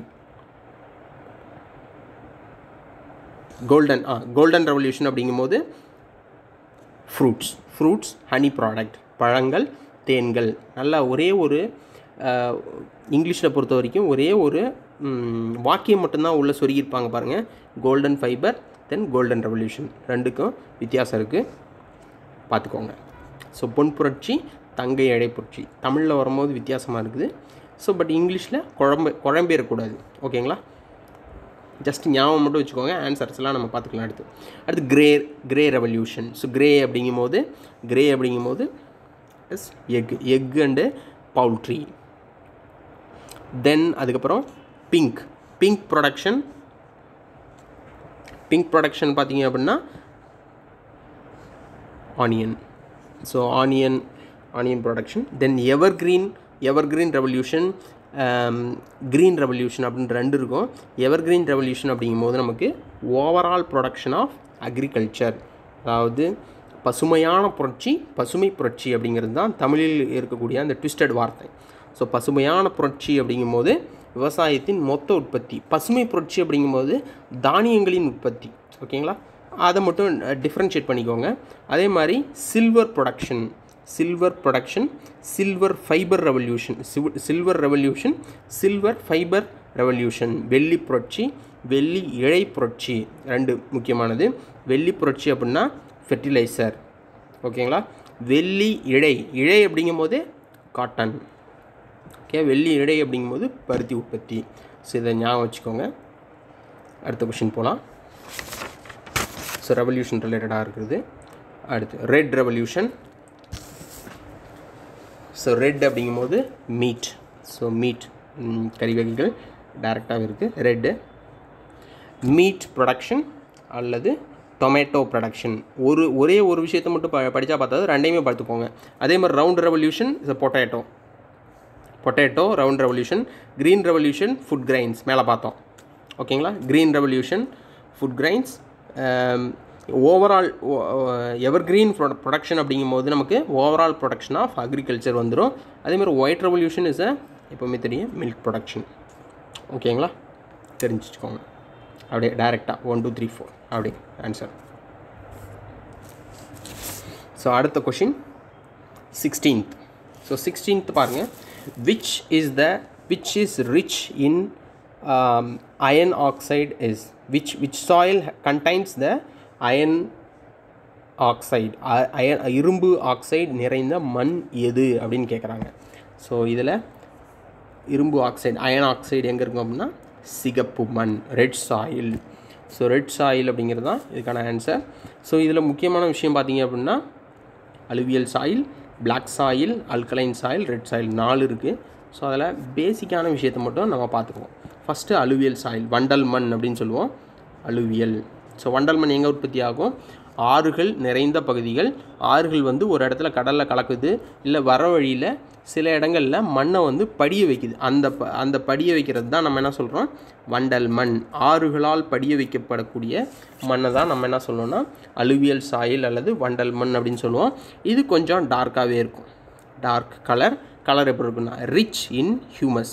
கோல்டன் ஆ கோல்டன் ரெவல்யூஷன் அப்படிங்கும்போது ஃப்ரூட்ஸ் ஃப்ரூட்ஸ் ஹனி ப்ராடக்ட் பழங்கள் தேன்கள் நல்லா ஒரே ஒரு இங்கிலீஷில் பொறுத்த வரைக்கும் ஒரே ஒரு ம், வாக்கியம் மட்டும்தான் உள்ளே சொருகியிருப்பாங்க பாருங்கள் golden fibre then golden revolution ரெண்டுக்கும் வித்தியாசம் இருக்குது பார்த்துக்கோங்க ஸோ பொன் புரட்சி தங்க எடை புரட்சி தமிழில் வரும்போது வித்தியாசமாக இருக்குது ஸோ பட் இங்கிலீஷில் குழம்பு குழம்பிடக்கூடாது ஓகேங்களா ஜஸ்ட் ஞாபகம் மட்டும் வச்சுக்கோங்க ஆன்சர்ஸ்லாம் நம்ம பார்த்துக்கலாம் அடுத்து அடுத்து grey grey revolution so grey அப்படிங்கும்போது கிரே அப்படிங்கும்போது yes egg egg and poultry then அதுக்கப்புறம் pink pink production pink production பார்த்தீங்க அப்படின்னா onion so onion onion production then evergreen evergreen revolution green revolution அப்படின்னு ரெண்டு இருக்கும் எவர் கிரீன் ரெவல்யூஷன் அப்படிங்கும்போது நமக்கு ஓவரால் ப்ரொடக்ஷன் ஆஃப் அக்ரிகல்ச்சர் அதாவது பசுமையான புரட்சி பசுமை புரட்சி அப்படிங்கிறது தான் தமிழில் இருக்கக்கூடிய அந்த ட்விஸ்டட் வார்த்தை ஸோ பசுமையான புரட்சி அப்படிங்கும்போது விவசாயத்தின் மொத்த உற்பத்தி பசுமை புரட்சி அப்படிங்கும்போது தானியங்களின் உற்பத்தி ஓகேங்களா அதை மட்டும் டிஃப்ரென்ஷியேட் பண்ணிக்கோங்க அதே மாதிரி silver production silver production silver fibre revolution silver revolution silver fibre revolution வெள்ளி புரட்சி வெள்ளி இழை புரட்சி ரெண்டு முக்கியமானது வெள்ளி புரட்சி அப்படின்னா ஃபெர்டிலைசர் ஓகேங்களா வெள்ளி இழை இழை அப்படிங்கும்போது காட்டன் ஓகே வெள்ளி இழை அப்படிங்கும்போது பருத்தி உற்பத்தி ஸோ இதை ஞாபகம் வச்சுக்கோங்க அடுத்த கொஷின் போகலாம் ஸோ ரெவல்யூஷன் ரிலேட்டடாக இருக்கிறது அடுத்து ரெட் ரெவல்யூஷன் ஸோ ரெட் அப்படிங்கும்போது மீட் ஸோ மீட் கறி வகைகள் டைரெக்டாக இருக்குது ரெட்டு மீட் ப்ரொடக்ஷன் அல்லது டொமேட்டோ ப்ரொடக்ஷன் ஒரு ஒரே ஒரு விஷயத்தை மட்டும் ப படித்தா பார்த்தது ரெண்டையுமே பார்த்துக்கோங்க அதே மாதிரி round revolution is potato potato round revolution green revolution food grains மேலே பார்த்தோம் ஓகேங்களா green revolution food grains overall evergreen production அப்படிங்கும்போது நமக்கு ஓவரால் ப்ரொடக்ஷன் ஆஃப் அக்ரிகல்ச்சர் வந்துடும் அதேமாதிரி ஒயிட் ரெவல்யூஷன் இஸ் அ எப்போவுமே தெரியும் மில்க் ப்ரொடக்ஷன் ஓகேங்களா தெரிஞ்சுக்கோங்க அப்படியே டைரெக்டாக ஒன் டூ த்ரீ ஃபோர் அப்படி ஆன்சர் ஸோ அடுத்த கொஷின் சிக்ஸ்டீன்த் ஸோ சிக்ஸ்டீன்த் பாருங்கள் which is the which is rich in iron oxide is which which soil contains the iron oxide iron இரும்பு ஆக்சைடு நிறைந்த மண் எது அப்படின்னு கேட்குறாங்க ஸோ இதில் இரும்பு ஆக்சைடு அயன் ஆக்சைடு எங்கே இருக்கும் அப்படின்னா சிகப்பு மண் red soil so red soil அப்படிங்கிறது தான் இதுக்கான ஆன்சர் ஸோ இதில் முக்கியமான விஷயம் பார்த்தீங்க அப்படின்னா alluvial soil black soil alkaline soil red soil நாலு இருக்குது ஸோ அதில் பேசிக்கான விஷயத்தை மட்டும் நம்ம பார்த்துக்குவோம் ஃபஸ்ட்டு அலுவியல் சாயில் வண்டல் மண் அப்படின்னு சொல்லுவோம் அலுவியல் ஸோ வண்டல் மண் எங்கே உற்பத்தி ஆகும் ஆறுகள் நிறைந்த பகுதிகள் ஆறுகள் வந்து ஒரு இடத்துல கடலில் கலக்குது இல்லை வர வழியில் சில இடங்களில் மண்ணை வந்து படிய வைக்குது அந்த ப அந்த படிய வைக்கிறது தான் நம்ம என்ன சொல்கிறோம் வண்டல் மண் ஆறுகளால் படிய வைக்கப்படக்கூடிய மண்ணை தான் நம்ம என்ன சொல்லுவோம்னா அலுவியல் சாயில் அல்லது வண்டல் மண் அப்படின்னு சொல்லுவோம் இது கொஞ்சம் டார்க்காகவே இருக்கும் டார்க் கலர் கலர் எப்படி இருக்குன்னா rich in humus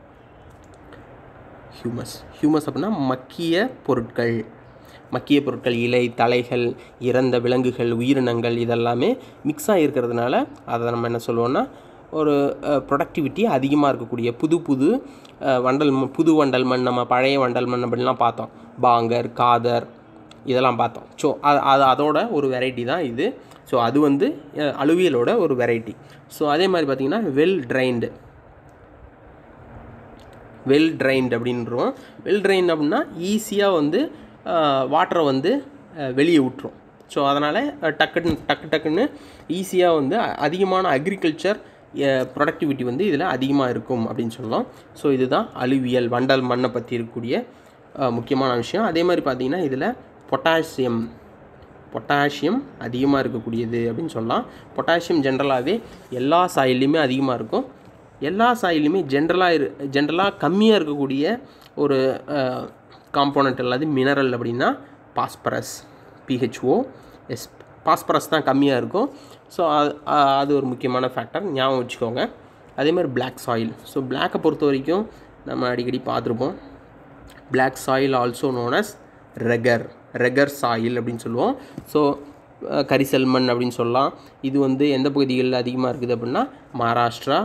humus humus அப்படின்னா மக்கிய பொருட்கள் மக்கிய பொருட்கள் இலை தலைகள் இறந்த விலங்குகள் உயிரினங்கள் இதெல்லாமே மிக்ஸ் ஆகிருக்கிறதுனால அதை நம்ம என்ன சொல்லுவோம்னா ஒரு ப்ரொடக்டிவிட்டி அதிகமாக இருக்கக்கூடிய புது புது வண்டல் புது வண்டல் மண் நம்ம பழைய வண்டல் மண் அப்படின்லாம் பார்த்தோம் பாங்கர் காதர் இதெல்லாம் பார்த்தோம் ஸோ அது அது அதோட ஒரு வெரைட்டி தான் இது ஸோ அது வந்து அலுவியலோட ஒரு வெரைட்டி ஸோ அதே மாதிரி பார்த்திங்கன்னா வெல் ட்ரைன்டு வெல் ட்ரைன்ட் அப்படின்றோம் வெல் ட்ரைன் அப்படின்னா ஈஸியாக வந்து வாட்டரை வந்து வெளியே விட்டுரும் ஸோ அதனால் டக்குன்னு டக்கு டக்குன்னு ஈஸியாக வந்து அதிகமான அக்ரிகல்ச்சர் ப்ரொடக்டிவிட்டி வந்து இதில் அதிகமாக இருக்கும் அப்படின்னு சொல்லலாம் ஸோ இதுதான் அலுவியல் வண்டல் மண்ணை பற்றி இருக்கக்கூடிய முக்கியமான விஷயம் அதே மாதிரி பார்த்திங்கன்னா இதில் பொட்டாசியம் பொட்டாசியம் அதிகமாக இருக்கக்கூடியது அப்படின்னு சொல்லலாம் பொட்டாசியம் ஜென்ரலாகவே எல்லா சாயிலையுமே அதிகமாக இருக்கும் எல்லா சாயிலுமே ஜென்ரலாக இரு ஜென்ரலாக கம்மியாக இருக்கக்கூடிய ஒரு காம்போனண்ட் அல்லது மினரல் அப்படின்னா பாஸ்பரஸ் பிஹெச்ஓ எஸ் பாஸ்பரஸ் தான் கம்மியாக இருக்கும் ஸோ அது அது ஒரு முக்கியமான ஃபேக்டர் ஞாபகம் வச்சுக்கோங்க அதே மாதிரி பிளாக் சாயில் ஸோ பிளாக்கை பொறுத்த வரைக்கும் நம்ம அடிக்கடி பார்த்துருப்போம் black soil also known as regur regur soil அப்படின்னு சொல்லுவோம் ஸோ கரிசல் மண் அப்படின்னு சொல்லலாம் இது வந்து எந்த பகுதிகளில் அதிகமாக இருக்குது அப்படின்னா மகாராஷ்டிரா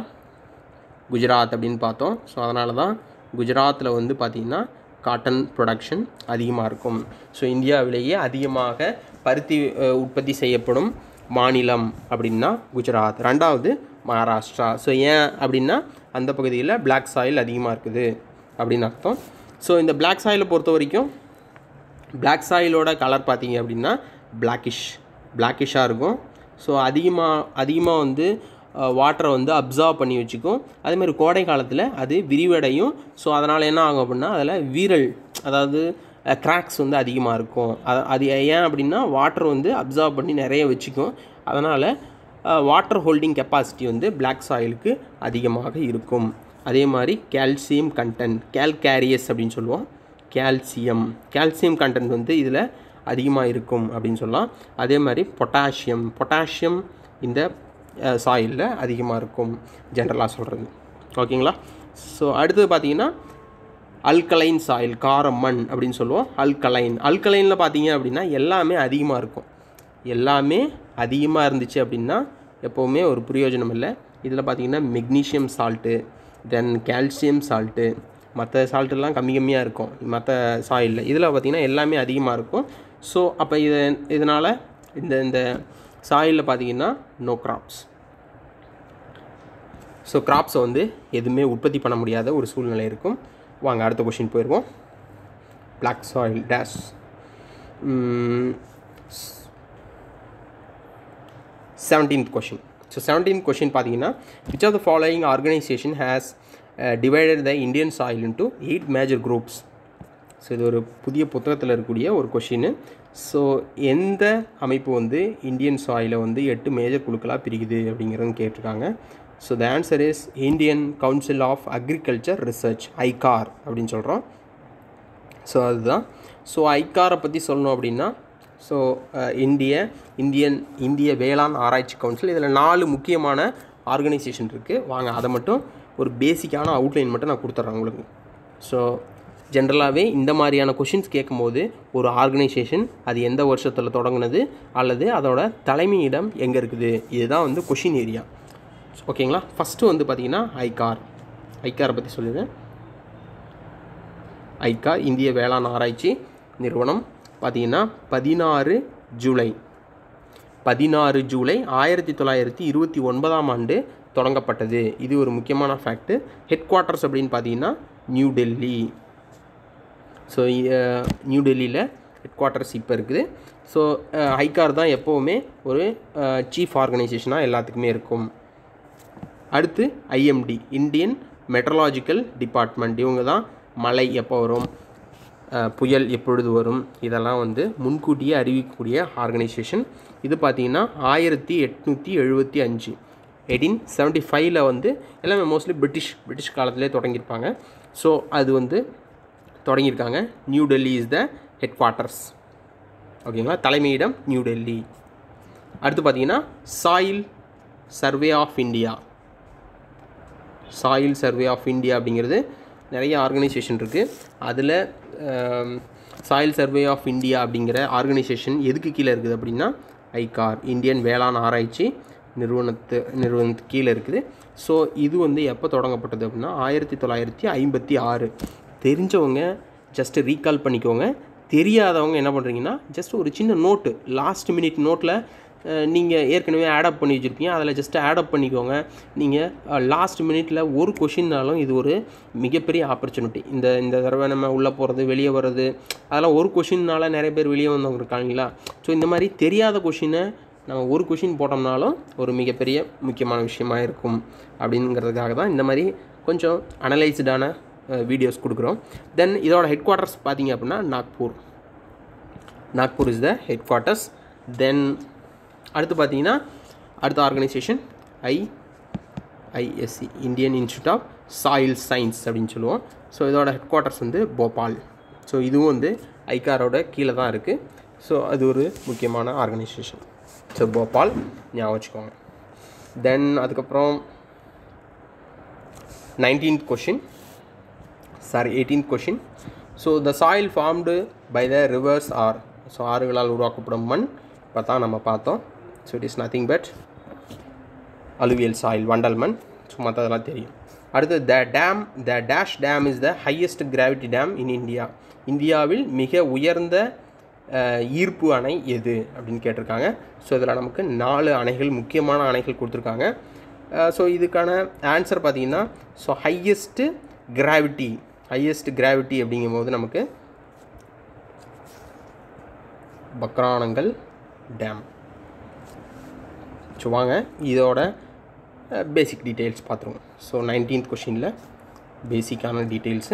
குஜராத் அப்படின்னு பார்த்தோம் ஸோ அதனால தான் குஜராத்தில் வந்து பார்த்திங்கன்னா காட்டன் ப்ரொடக்ஷன் அதிகமாக இருக்கும் ஸோ இந்தியாவிலேயே அதிகமாக பருத்தி உற்பத்தி செய்யப்படும் மாநிலம் அப்படின்னா குஜராத் ரெண்டாவது மகாராஷ்டிரா ஸோ ஏன் அப்படின்னா அந்த பகுதியில் பிளாக் சாயில் அதிகமாக இருக்குது அப்படின்னு அர்த்தம் ஸோ இந்த பிளாக் சாயிலை பொறுத்த வரைக்கும் பிளாக் சாயிலோட கலர் பார்த்தீங்க அப்படின்னா பிளாக்கிஷ் பிளாக்கிஷாக இருக்கும் ஸோ அதிகமாக அதிகமாக வந்து வாட்டரை வந்து அப்சர்வ் பண்ணி வச்சுக்கும் அதேமாதிரி கோடை காலத்தில் அது விரிவடையும் ஸோ அதனால் என்ன ஆகும் அப்படின்னா அதில் வீரல் அதாவது கிராக்ஸ் வந்து அதிகமாக இருக்கும் அது அது ஏன் அப்படின்னா வாட்டர் வந்து அப்சர்வ் பண்ணி நிறைய வச்சுக்கும் அதனால் வாட்டர் ஹோல்டிங் கெப்பாசிட்டி வந்து பிளாக் சாயிலுக்கு அதிகமாக இருக்கும் அதே மாதிரி கால்சியம் கண்டென்ட் கேல்கேரியஸ் அப்படின்னு சொல்லுவோம் கால்சியம் கால்சியம் கண்டென்ட் வந்து இதில் அதிகமாக இருக்கும் அப்படின்னு சொல்லலாம் அதே மாதிரி பொட்டாசியம் பொட்டாசியம் இந்த சாயிலில் அதிகமாக இருக்கும் ஜென்ரலாக சொல்கிறது ஓகேங்களா ஸோ அடுத்தது பார்த்தீங்கன்னா அல்கலைன் சாயில் கார மண் அப்படின்னு சொல்லுவோம் அல்கலைன் அல்கலைனில் பார்த்தீங்க அப்படின்னா எல்லாமே அதிகமாக இருக்கும் எல்லாமே அதிகமாக இருந்துச்சு அப்படின்னா எப்போவுமே ஒரு பிரயோஜனம் இல்லை இதில் பார்த்தீங்கன்னா magnesium salt then calcium salt மற்ற சால்ட்டெல்லாம் கம்மி கம்மியாக இருக்கும் மற்ற சாயிலில் இதில் பார்த்திங்கன்னா எல்லாமே அதிகமாக இருக்கும் ஸோ அப்போ இது இதனால் இந்த இந்த சாயிலில் பார்த்தீங்கன்னா நோ கிராப்ஸ் ஸோ கிராப்ஸை வந்து எதுவுமே உற்பத்தி பண்ண முடியாத ஒரு சூழ்நிலை இருக்கும் வாங்க அடுத்த கொஷின் போயிடுவோம் black soil dash seventeenth question so seventeenth question பார்த்தீங்கன்னா which of the following organisation has divided the Indian soil into eight major groups so இது ஒரு புதிய புத்தகத்தில் இருக்கக்கூடிய ஒரு கொஷின் ஸோ எந்த அமைப்பு வந்து இந்தியன் சாயிலை வந்து எட்டு மேஜர் குழுக்களாக பிரிக்குது அப்படிங்கிறது கேட்டிருக்காங்க so the answer is Indian council of agriculture research ICAR அப்படின்னு சொல்கிறோம் ஸோ அதுதான் ஸோ ஐகாரை பற்றி சொல்லணும் அப்படின்னா ஸோ இந்திய இந்தியன் இந்திய வேளாண் ஆராய்ச்சி கவுன்சில் இதில் நாலு முக்கியமான ஆர்கனைசேஷன் இருக்குது வாங்க அதை மட்டும் ஒரு பேசிக்கான அவுட்லைன் மட்டும் நான் கொடுத்துட்றேன் உங்களுக்கு ஸோ ஜென்ரலாகவே இந்த மாதிரியான கொஷின்ஸ் கேட்கும்போது ஒரு ஆர்கனைசேஷன் அது எந்த வருஷத்தில் தொடங்குனது அல்லது அதோட தலைமையிடம் எங்கே இருக்குது இதுதான் வந்து கொஷின் ஏரியா ஓகேங்களா ஃபஸ்ட்டு வந்து பார்த்திங்கன்னா ஐகார் ஐகாரை பற்றி சொல்லிடுறேன் ஐகா இந்திய வேளாண் ஆராய்ச்சி நிறுவனம் பார்த்தீங்கன்னா பதினாறு ஜூலை பதினாறு ஜூலை ஆயிரத்தி தொள்ளாயிரத்தி இருபத்தி ஒன்பதாம் ஆண்டு தொடங்கப்பட்டது இது ஒரு முக்கியமான ஃபேக்ட்டு ஹெட் குவார்ட்டர்ஸ் அப்படின்னு பார்த்தீங்கன்னா நியூ டெல்லி ஸோ நியூ டெல்லியில் ஹெட் குவார்ட்டர்ஸ் இப்போ இருக்குது ஸோ ஐகார் தான் எப்போவுமே ஒரு சீஃப் ஆர்கனைசேஷனாக எல்லாத்துக்குமே இருக்கும் அடுத்து ஐஎம்டி இந்தியன் மெட்ரலாஜிக்கல் டிபார்ட்மெண்ட் இவங்க தான் மழை எப்போ வரும் புயல் எப்பொழுது வரும் இதெல்லாம் வந்து முன்கூட்டியே அறிவிக்கக்கூடிய ஆர்கனைசேஷன் இது பார்த்திங்கன்னா ஆயிரத்தி எட்நூற்றி எழுபத்தி அஞ்சு எயிட்டீன் செவன்ட்டி ஃபைவ்ல வந்து எல்லாமே மோஸ்ட்லி பிரிட்டிஷ் பிரிட்டிஷ் காலத்திலே தொடங்கியிருப்பாங்க ஸோ அது வந்து தொடங்கியிருக்காங்க New Delhi is the headquarters ஓகேங்களா தலைமையிடம் நியூ டெல்லி அடுத்து பார்த்தீங்கன்னா soil survey of India soil survey of India அப்படிங்கிறது நிறைய ஆர்கனைசேஷன் இருக்குது அதில் சாயில் சர்வே ஆஃப் இந்தியா அப்படிங்கிற ஆர்கனைசேஷன் எதுக்கு கீழே இருக்குது அப்படின்னா ஐகார் இந்தியன் வேளாண் ஆராய்ச்சி நிறுவனத்து நிறுவனத்துக்கு கீழே இருக்குது ஸோ இது வந்து எப்போ தொடங்கப்பட்டது அப்படின்னா ஆயிரத்தி தொள்ளாயிரத்தி ஐம்பத்தி ஆறு தெரிஞ்சவங்க ஜஸ்ட்டு ரீகால் பண்ணிக்கோங்க தெரியாதவங்க என்ன பண்ணுறீங்கன்னா ஜஸ்ட் ஒரு சின்ன நோட்டு லாஸ்ட் மினிட் நோட்டில் நீங்கள் ஏற்கனவே ஆடப் பண்ணி வச்சுருப்பீங்க அதில் ஜஸ்ட் ஆடப் பண்ணிக்கோங்க நீங்கள் லாஸ்ட் மினிட்ல ஒரு கொஷின்னாலும் இது ஒரு மிகப்பெரிய ஆப்பர்ச்சுனிட்டி இந்த இந்த தடவை நம்ம உள்ளே போகிறது வெளியே வர்றது அதெல்லாம் ஒரு கொஷின்னால நிறைய பேர் வெளியே வந்தவங்க இருக்காங்களா ஸோ இந்த மாதிரி தெரியாத கொஷினை நம்ம ஒரு கொஷின் போட்டோம்னாலும் ஒரு மிகப்பெரிய முக்கியமான விஷயமா இருக்கும் அப்படிங்கிறதுக்காக தான் இந்த மாதிரி கொஞ்சம் அனலைஸ்டான வீடியோஸ் கொடுக்குறோம் தென் இதோட ஹெட் குவார்ட்டர்ஸ் பார்த்தீங்க அப்படின்னா Nagpur Nagpur is the headquarters then அடுத்து பார்த்தீங்கன்னா அடுத்த organisation I ISC Indian institute of soil science அப்படின்னு சொல்லுவோம் ஸோ இதோட ஹெட் குவார்ட்டர்ஸ் வந்து போபால் ஸோ இதுவும் வந்து ஐகாரோட கீழே தான் இருக்குது ஸோ அது ஒரு முக்கியமான ஆர்கனைசேஷன் ஸோ போபால் ஞாபகம் வச்சுக்கோங்க தென் அதுக்கப்புறம் nineteenth question sorry eighteenth question so the soil formed by the rivers are so ஆறுகளால் உருவாக்கப்படும் மண் இப்போ தான் நம்ம பார்த்தோம் so it is nothing but alluvial soil வண்டல் மண் ஸோ மற்றதெல்லாம் தெரியும் அடுத்து the dam the dash dam is the highest gravity dam in India இந்தியாவில் மிக உயர்ந்த ஈர்ப்பு அணை எது அப்படின்னு கேட்டிருக்காங்க ஸோ இதில் நமக்கு நாலு அணைகள் முக்கியமான அணைகள் கொடுத்துருக்காங்க ஸோ இதுக்கான ஆன்சர் பார்த்திங்கன்னா so highest gravity highest gravity அப்படிங்கும்போது நமக்கு பக்ரானங்கல் டேம் ஸோ வாங்க இதோட பேசிக் டீட்டெயில்ஸ் பார்த்துருவோம் ஸோ நைன்டீன்த் கொஷினில் பேசிக்கான டீட்டெயில்ஸு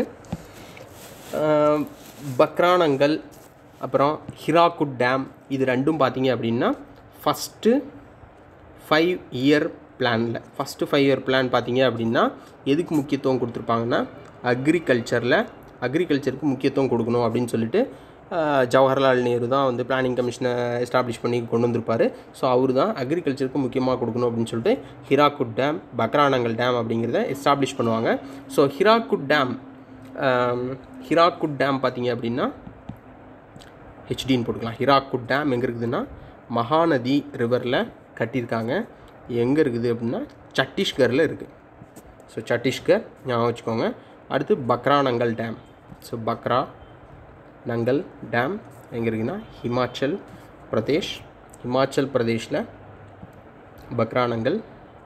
பக்ரானங்கல் அப்புறம் ஹிராக்குட் டேம் இது ரெண்டும் பார்த்தீங்க அப்படின்னா ஃபஸ்ட்டு ஃபைவ் இயர் பிளானில் ஃபஸ்ட்டு ஃபைவ் இயர் பிளான் பார்த்தீங்க அப்படின்னா எதுக்கு முக்கியத்துவம் கொடுத்துருப்பாங்கன்னா அக்ரிகல்ச்சரில் அக்ரிகல்ச்சருக்கு முக்கியத்துவம் கொடுக்கணும் அப்படின்னு சொல்லிட்டு ஜவஹர்லால் நேரு தான் வந்து பிளானிங் கமிஷனை எஸ்டாப்ளிஷ் பண்ணி கொண்டு வந்திருப்பார் ஸோ அவர் தான் அக்ரிகல்ச்சருக்கு முக்கியமாக கொடுக்கணும் அப்படின்னு சொல்லிட்டு ஹிராக்குட் டேம் பக்ரானங்கல் டேம் அப்படிங்கிறத எஸ்டாப்ளிஷ் பண்ணுவாங்க so Hirakud dam Hirakud dam பார்த்தீங்க அப்படின்னா ஹெச்டின்னு போட்டுக்கலாம் ஹிராக்குட் டேம் எங்கே இருக்குதுன்னா மகாநதி ரிவரில் கட்டியிருக்காங்க எங்கே இருக்குது அப்படின்னா சத்தீஸ்கரில் இருக்குது ஸோ சத்தீஸ்கர் ஞாபகம் வச்சுக்கோங்க அடுத்து Bhakra Nangal dam so Bhakra Nangal dam எங்கே இருக்குன்னா ஹிமாச்சல் பிரதேஷ் ஹிமாச்சல் பிரதேஷில் பக்ரா நங்கல்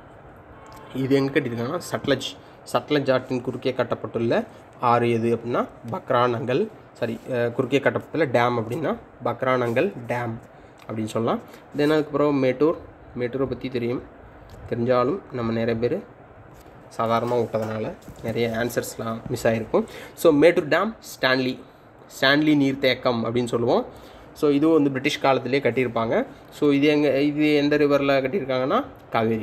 இது எங்கே கட்டியிருக்காங்கன்னா சட்லஜ் சட்லஜ் ஆற்றின் குறுக்கே கட்டப்பட்டுள்ள ஆறு எது அப்படின்னா பக்ரா நங்கல் சாரி குறுக்கே கட்டப்பட்டுள்ள டேம் அப்படின்னா பக்ரா நங்கல் டேம் அப்படின்னு சொல்லலாம் தென் அதுக்கப்புறம் மேட்டூர் மேட்டூரை பற்றி தெரியும் தெரிஞ்சாலும் நம்ம நிறைய பேர் சாதாரணமாக விட்டதுனால நிறைய ஆன்சர்ஸ்லாம் மிஸ் ஆகிருக்கும் so Mettur dam Stanley Stanley நீர்த்தேக்கம் அப்படின்னு சொல்லுவோம் ஸோ இதுவும் வந்து பிரிட்டிஷ் காலத்திலே கட்டியிருப்பாங்க ஸோ இது எங்கே இது எந்த ரிவரில் கட்டியிருக்காங்கன்னா காவேரி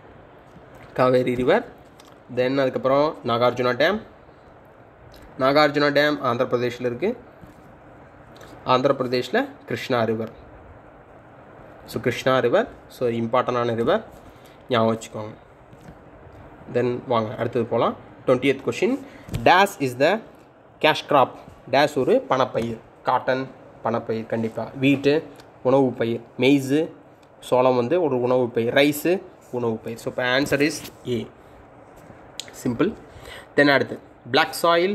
காவேரி ரிவர் தென் அதுக்கப்புறம் நாகார்ஜுனா டேம் நாகார்ஜுனா டேம் ஆந்திர பிரதேஷில் இருக்குது ஆந்திர பிரதேஷில் Krishna river so Krishna river so இம்பார்ட்டண்டான ரிவர் ஞாபகம் வச்சுக்கோங்க தென் வாங்க அடுத்தது போகலாம் twenty eighth question days is the cash crop dash ஒரு பணப்பயிர் காட்டன் பணப்பயிர் கண்டிப்பாக வீட்டு உணவு பயிர் மெய்ஸு சோளம் வந்து ஒரு உணவு பயிர் ரைஸு உணவு பயிர் ஸோ இப்போ answer is A simple then அடுத்து black soil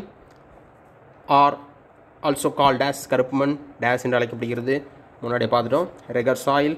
are also called dash கருப்பு மண் டேஸ் என்று அழைக்கப்படுகிறது முன்னாடியே பார்த்துட்டோம் ரெகர் சாயில்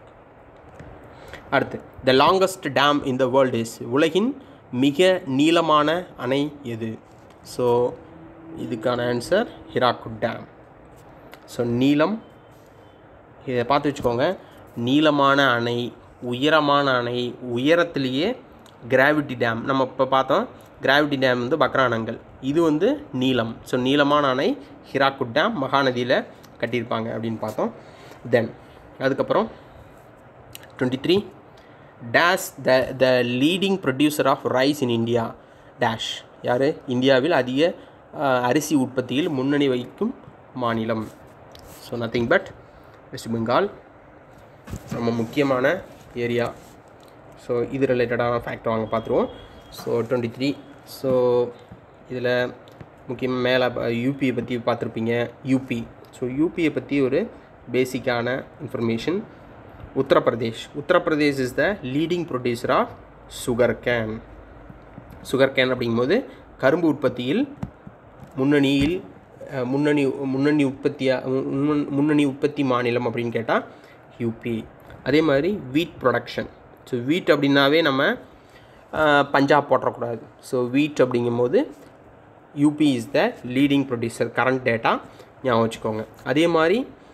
அடுத்து the longest dam in the world is உலகின் மிக நீளமான அணை எது ஸோ இதுக்கான ஆன்சர் ஹிராக்குட் டேம் ஸோ நீளம் இதை பார்த்து வச்சுக்கோங்க நீளமான அணை உயரமான அணை உயரத்திலேயே கிராவிட்டி டேம் நம்ம இப்போ பார்த்தோம் கிராவிட்டி டேம் வந்து பக்ரானங்கள் இது வந்து நீளம் ஸோ நீளமான அணை ஹிராக்குட் டேம் மகாநதியில் கட்டியிருப்பாங்க அப்படின்னு பார்த்தோம் தென் அதுக்கப்புறம் twenty three dash the the leading producer of rice in India dash யார் இந்தியாவில் அதிக அஹ், அரிசி உற்பத்தியில் முன்னணி வகிக்கும் மாநிலம் so nothing but West Bengal நம்ம முக்கியமான ஏரியா ஸோ இது ரிலேட்டடான ஃபேக்ட் வாங்க பார்த்துருவோம் ஸோ டுவெண்ட்டி த்ரீ ஸோ இதில் முக்கியமாக மேலே யூபியை பற்றி பார்த்துருப்பீங்க யூபி ஸோ யூபியை பற்றி ஒரு பேசிக்கான information Uttar Pradesh Uttar Pradesh is the leading producer of sugarcane sugarcane அப்படிங்கும்போது கரும்பு உற்பத்தியில் முன்னணியில் அஹ், முன்னணி முன்னணி உற்பத்தியா முன்னணி- முன்னணி உற்பத்தி மாநிலம் அப்படின்னு கேட்டால் யூபி அதே மாதிரி வீட் ப்ரொடக்ஷன் ஸோ வீட் அப்படின்னாவே நம்ம அஹ், பஞ்சாப் போட்டக்கூடாது ஸோ வீட் அப்படிங்கும்போது UP is the leading producer current data ஞாபகம் வச்சுக்கோங்க அதே மாதிரி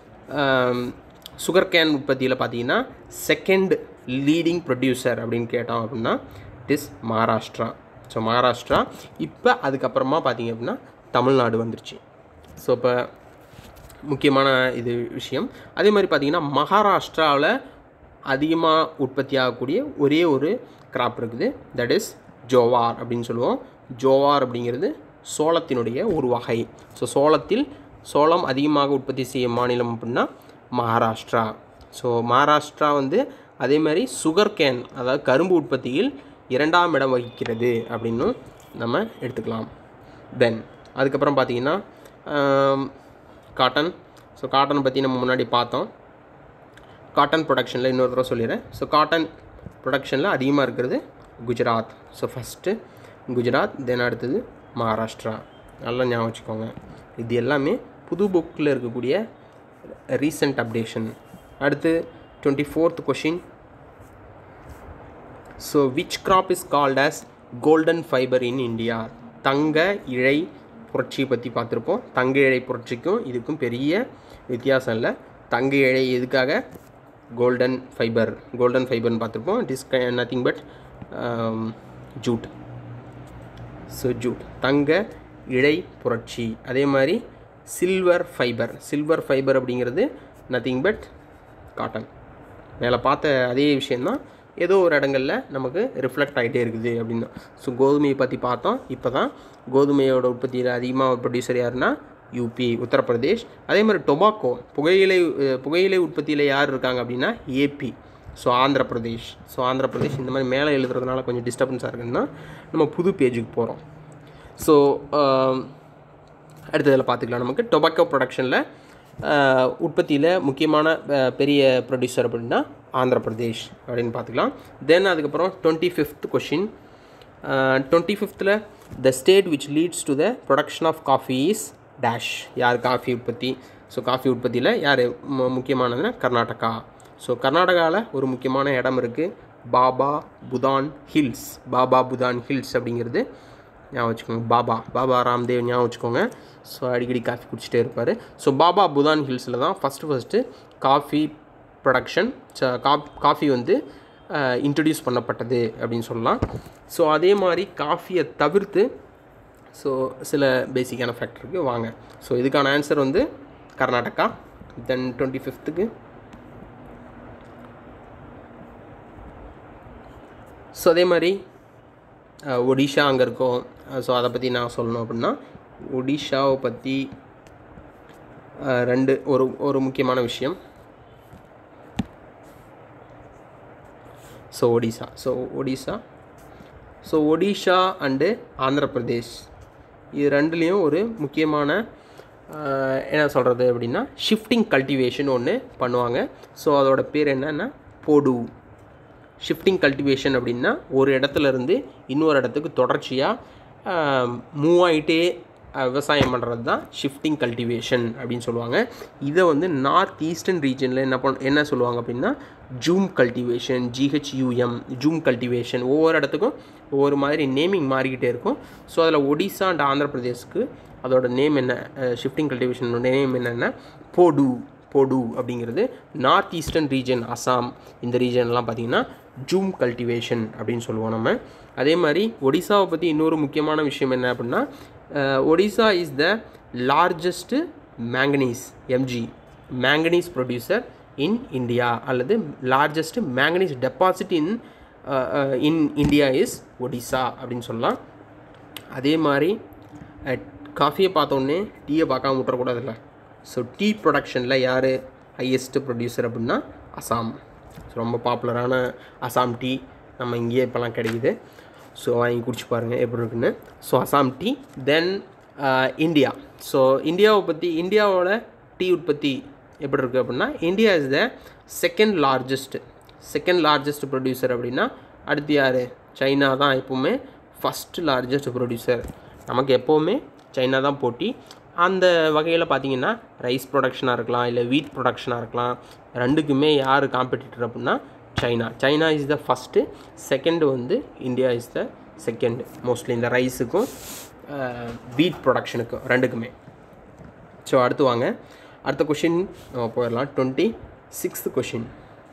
சுகர் கேன் உற்பத்தியில் பார்த்தீங்கன்னா செகண்ட் லீடிங் ப்ரொடியூசர் அப்படின்னு கேட்டோம் அப்படின்னா it is Maharashtra so Maharashtra இப்போ அதுக்கப்புறமா பார்த்தீங்க அப்படின்னா தமிழ்நாடு வந்துருச்சு ஸோ இப்போ முக்கியமான இது விஷயம் அதே மாதிரி பார்த்தீங்கன்னா மகாராஷ்டிராவில் அதிகமாக உற்பத்தி ஆகக்கூடிய ஒரே ஒரு கிராப் இருக்குது தட் இஸ் ஜோவார் அப்படின்னு சொல்லுவோம் ஜோவார் அப்படிங்கிறது சோளத்தினுடைய ஒரு வகை ஸோ சோளத்தில் சோளம் அதிகமாக உற்பத்தி செய்யும் மாநிலம் அப்படின்னா மகாராஷ்டிரா ஸோ மகாராஷ்டிரா வந்து அதே மாதிரி சுகர் கேன் அதாவது கரும்பு உற்பத்தியில் இரண்டாம் இடம் வகிக்கிறது அப்படின்னு நம்ம எடுத்துக்கலாம் தென் அதுக்கப்புறம் பார்த்தீங்கன்னா காட்டன் ஸோ காட்டன் பற்றி நம்ம முன்னாடி பார்த்தோம் காட்டன் ப்ரொடக்ஷனில் இன்னொரு தடவை சொல்லிடுறேன் ஸோ காட்டன் ப்ரொடக்ஷனில் அதிகமாக இருக்கிறது Gujarat so first Gujarat then அடுத்தது மகாராஷ்டிரா நல்லா ஞாபகம் வச்சுக்கோங்க இது எல்லாமே புது புக்கில் இருக்கக்கூடிய ரீசன்ட் அப்டேஷன் அடுத்து twenty fourth question so which crop is called as golden fibre in India தங்க இழை புரட்சியை பற்றி பார்த்துருப்போம் தங்க இழை புரட்சிக்கும் இதுக்கும் பெரிய வித்தியாசம் இல்லை தங்க இழை எதுக்காக கோல்டன் ஃபைபர் கோல்டன் ஃபைபர்னு பார்த்துருப்போம் it is nothing but jute so jute தங்க இழை புரட்சி அதே மாதிரி சில்வர் ஃபைபர் சில்வர் ஃபைபர் அப்படிங்கிறது நத்திங் பட் காட்டன் மேலே பார்த்த அதே விஷயந்தான் ஏதோ ஒரு இடங்களில் நமக்கு ரிஃப்ளெக்ட் ஆகிட்டே இருக்குது அப்படின்னு ஸோ கோதுமையை பற்றி பார்த்தோம் இப்போ தான் கோதுமையோட உற்பத்தியில் அதிகமாக ப்ரொடியூசர் யாருன்னா யூபி உத்தரப்பிரதேஷ் அதே மாதிரி டொபாக்கோ புகையிலை அஹ், புகையிலை உற்பத்தியில் யார் இருக்காங்க அப்படின்னா AP so Andhra Pradesh so Andhra Pradesh இந்த மாதிரி மேலே எழுதுறதுனால கொஞ்சம் டிஸ்டர்பன்ஸாக இருக்குன்னா நம்ம புது பேஜுக்கு போகிறோம் ஸோ அடுத்ததில் பார்த்துக்கலாம் நமக்கு டொபாக்கோ ப்ரொடக்ஷனில் உற்பத்தியில் முக்கியமான அஹ், பெரிய ப்ரொடியூசர் அப்படின்னா ஆந்திர பிரதேஷ் அப்படின்னு பார்த்துக்கலாம் தென் அதுக்கப்புறம் டுவெண்ட்டி ஃபிஃப்த் கொஷின் டுவெண்ட்டி ஃபிஃப்த்தில் the state which leads to the production of coffee is dash யார் காஃபி உற்பத்தி ஸோ காஃபி உற்பத்தியில் யார் மு- முக்கியமானதுன்னா கர்நாடகா ஸோ கர்நாடகாவில் ஒரு முக்கியமான இடம் இருக்குது பாபா புதான் ஹில்ஸ் பாபா புதான் ஹில்ஸ் அப்படிங்கிறது ஞாபகம் வச்சுக்கோங்க பாபா பாபா ராம்தேவ் ஞாபகம் வச்சுக்கோங்க ஸோ அடிக்கடி காஃபி குடிச்சிட்டே இருப்பார் ஸோ பாபா புதான் ஹில்ஸில் தான் first first coffee production coffee வந்து இன்ட்ரடியூஸ் பண்ணப்பட்டது அப்படின்னு சொல்லலாம் ஸோ அதே மாதிரி காஃபியை தவிர்த்து ஸோ சில பேசிக்கான ஃபேக்டருக்கு வாங்க ஸோ இதுக்கான ஆன்சர் வந்து கர்நாடகா தென் டுவெண்ட்டி ஃபிஃப்த்துக்கு ஸோ அதே மாதிரி அஹ், ஒடிஷா அங்கே இருக்கோம் ஸோ அதை பற்றி நான் சொல்லணும் அப்படின்னா ஒடிஷாவை பற்றி அஹ், ரெண்டு ஒரு ஒரு முக்கியமான விஷயம் so Odisha so Odisha so Odisha and Andhra Pradesh இது ரெண்டுலேயும் ஒரு முக்கியமான ஆஹ், என்ன சொல்கிறது அப்படின்னா ஷிஃப்டிங் கல்டிவேஷன் ஒன்று பண்ணுவாங்க ஸோ அதோட பேர் என்னன்னா போடு ஷிஃப்டிங் கல்டிவேஷன் அப்படின்னா ஒரு இடத்துல இருந்து இன்னொரு இடத்துக்கு தொடர்ச்சியாக மூவ் ஆகிட்டே விவசாயம் பண்ணுறது தான் ஷிஃப்டிங் கல்டிவேஷன் அப்படின்னு சொல்லுவாங்க இதை வந்து நார்த் ஈஸ்டர்ன் ரீஜனில் என்ன பண் என்ன சொல்லுவாங்க அப்படின்னா jhum cultivation GHUM jhum cultivation ஒவ்வொரு இடத்துக்கும் ஒவ்வொரு மாதிரி நேமிங் மாறிக்கிட்டே இருக்கும் ஸோ அதில் ஒடிசா அண்ட் ஆந்திர பிரதேஷ்க்கு அதோட நேம் என்ன ஷிஃப்டிங் கல்டிவேஷனோட நேம் என்னென்னா போடு போடு அப்படிங்கிறது நார்த் ஈஸ்டர்ன் ரீஜன் அசாம் இந்த ரீஜன்லாம் பார்த்தீங்கன்னா ஜூம் கல்டிவேஷன் அப்படின்னு சொல்லுவோம் நம்ம அதே மாதிரி ஒடிசாவை பற்றி இன்னொரு முக்கியமான விஷயம் என்ன அப்படின்னா அஹ், Odisha is the largest manganese MG manganese producer in India அல்லது largest manganese deposit in in India is Odisha அப்படின்னு சொல்லலாம் அதே மாதிரி காஃபியை பார்த்தோன்னே டீயை பார்க்காம விட்டுறக்கூடாதுல்ல ஸோ டீ ப்ரொடக்ஷனில் யார் ஹையஸ்ட் ப்ரொடியூசர் அப்படின்னா அசாம் So, ரொம்ப பாப்புலரான அசாம் டீ நம்ம இங்கேயே இப்போலாம் கிடைக்குது ஸோ வாங்கி குடிச்சு பாருங்கள் எப்படி இருக்குன்னு so Assam tea then India so இந்தியாவை பற்றி இந்தியாவோட டீ உற்பத்தி எப்படி இருக்குது அப்படின்னா India is the second largest second largest producer அப்படின்னா அடுத்து யார் சைனா தான் எப்போவுமே ஃபஸ்ட் லார்ஜஸ்ட் ப்ரொடியூசர் நமக்கு எப்போவுமே சைனா தான் போட்டி அந்த வகையில் பார்த்தீங்கன்னா ரைஸ் ப்ரொடக்ஷனாக இருக்கலாம் இல்லை வீட் ப்ரொடக்ஷனாக இருக்கலாம் ரெண்டுக்குமே யார் காம்படிட்டர் அப்படின்னா China China is the first second வந்து India is the second mostly இந்த ரைஸுக்கும் வீட் ப்ரொடக்ஷனுக்கும் ரெண்டுக்குமே ஸோ அடுத்து வாங்க அடுத்த கொஷின் நம்ம போயிடலாம் twenty sixth question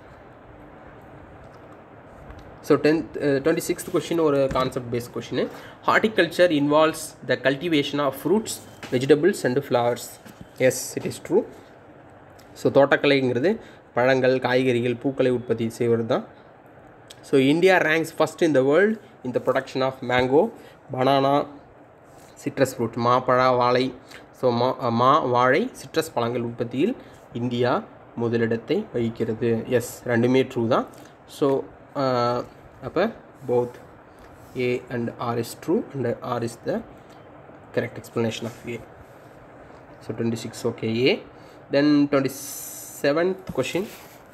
so tenth twenty sixth question ஒரு concept based question horticulture involves the cultivation of fruits vegetables and flowers yes it is true so தோட்டக்கலைங்கிறது பழங்கள் காய்கறிகள் பூக்களை உற்பத்தி செய்வது தான் so India ranks first in the world இந்த production of mango banana citrus fruit மாப்பழ வாழை ஸோ மா மா வாழை சிட்ரஸ் பழங்கள் உற்பத்தியில் இந்தியா முதலிடத்தை வகிக்கிறது எஸ் ரெண்டுமே ட்ரூ தான் ஸோ அப்போ both A and R is true and R is the correct explanation of A so twenty six okay A then twenty seventh question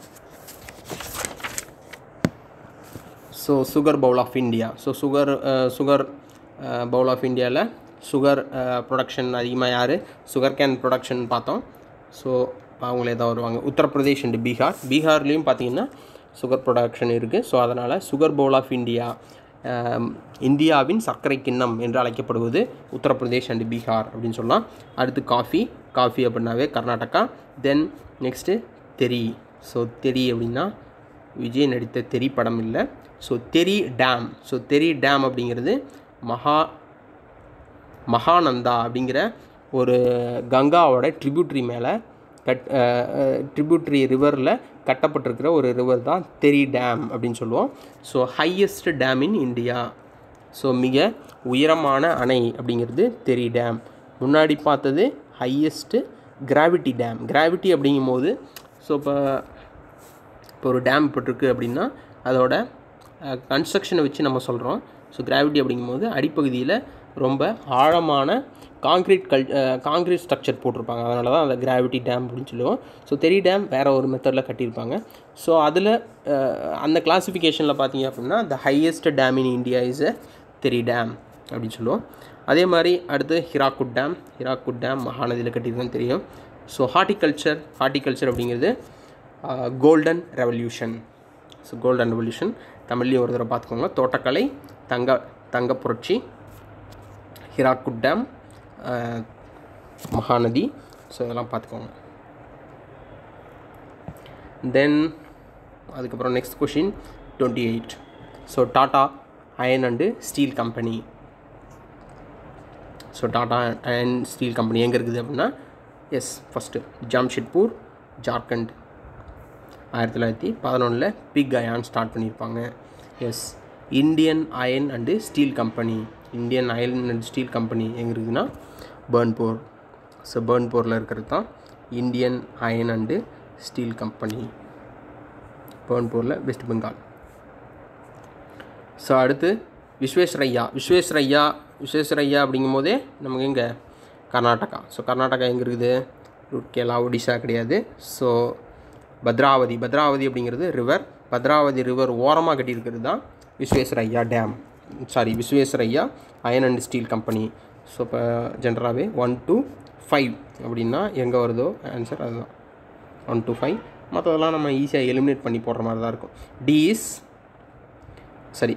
so sugar bowl of India so sugar sugar bowl of இந்தியாவில் sugar production அதிகமாக யார் sugar cane production பார்த்தோம் so அவங்களே தான் வருவாங்க Uttar Pradesh and Bihar பீகார்லேயும் பார்த்தீங்கன்னா sugar production இருக்குது ஸோ அதனால் சுகர் பவுல் ஆஃப் இந்தியா இந்தியாவின் சர்க்கரை கிண்ணம் என்று அழைக்கப்படுவது உத்தரப்பிரதேஷ் அண்ட் பீகார் அப்படின்னு சொல்லலாம் அடுத்து காஃபி காஃபி அப்படின்னாவே Karnataka then next Tehri so Tehri அப்படின்னா விஜய் நடித்த தெரி படம் இல்லை ஸோ தெரி டேம் ஸோ தெரி டேம் அப்படிங்கிறது மகா மகானந்தா அப்படிங்கிற ஒரு கங்காவோட ட்ரிபியூட்ரி மேலே கட் ட்ரிபியூட்ரி ரிவரில் கட்டப்பட்டிருக்கிற ஒரு ரிவர் தான் தெரி டேம் அப்படின்னு சொல்லுவோம் so highest dam in India so மிக உயரமான அணை அப்படிங்கிறது தெரி டேம் முன்னாடி பார்த்தது ஹையஸ்ட்டு கிராவிட்டி டேம் கிராவிட்டி அப்படிங்கும்போது ஸோ இப்போ இப்போ ஒரு டேம் போட்டிருக்கு அப்படின்னா அதோட கன்ஸ்ட்ரக்ஷனை வச்சு நம்ம சொல்கிறோம் ஸோ கிராவிட்டி அப்படிங்கும்போது அடிப்பகுதியில் ரொம்ப ஆழமான காங்க்ரீட் கல் காங்க்ரீட் ஸ்ட்ரக்சர் போட்டிருப்பாங்க அதனால தான் அதை கிராவிட்டி டேம் அப்படின்னு சொல்லுவோம் ஸோ தெரி டேம் வேறு ஒரு மெத்தடில் கட்டியிருப்பாங்க ஸோ அதில் அந்த கிளாஸிஃபிகேஷனில் பார்த்தீங்க அப்படின்னா the highest dam in India is a Tehri dam அப்படின்னு சொல்லுவோம் அதே மாதிரி அடுத்து ஹிராக்குட் டேம் ஹிராக்குட் டேம் மகாநதியில் கட்டியிருக்கோம் தெரியும் ஸோ ஹார்டிகல்ச்சர் ஹார்டிகல்ச்சர் அப்படிங்கிறது golden revolution so golden revolution தமிழ்லேயும் ஒரு தடவை பார்த்துக்கோங்க தோட்டக்கலை தங்க தங்க புரட்சி ஹிராக்குட் டேம் மகாநதி ஸோ இதெல்லாம் பார்த்துக்கோங்க தென் அதுக்கப்புறம் next question twenty eight so Tata iron and steel company so Tata iron steel company எங்கே இருக்குது அப்படின்னா எஸ் ஃபஸ்ட்டு ஜாம்ஷெட்பூர் ஜார்க்கண்ட் ஆயிரத்தி தொள்ளாயிரத்தி பதினொன்றில் பிக் அயான் ஸ்டார்ட் பண்ணியிருப்பாங்க yes Indian iron and steel company Indian iron and steel company எங்கே இருக்குதுன்னா பேர்ன்பூர் ஸோ பேர்ன்பூரில் இருக்கிறது தான் Indian iron and steel company பேர்ன்பூரில் வெஸ்ட் பெங்கால் ஸோ அடுத்து விஸ்வேஸ்வரையா விஸ்வேஸ்வரையா விஸ்வேஸ்வரையா அப்படிங்கும் போதே நமக்கு எங்கே கர்நாடகா ஸோ கர்நாடகா எங்கே இருக்குது ரூர்கேலா ஒடிஷா கிடையாது ஸோ பத்ராவதி பத்ராவதி அப்படிங்கிறது ரிவர் பத்ராவதி ரிவர் ஓரமாக கட்டியிருக்கிறது தான் Visvesvaraya dam sorry Visvesvaraya iron and steel company so இப்போ ஜென்ரலாகவே ஒன் டு ஃபைவ் அப்படின்னா எங்கே வருதோ ஆன்சர் அதுதான் ஒன் டு ஃபைவ் மற்றதெல்லாம் நம்ம ஈஸியாக எலிமினேட் பண்ணி போடுற மாதிரி தான் இருக்கும் டி இஸ் சரி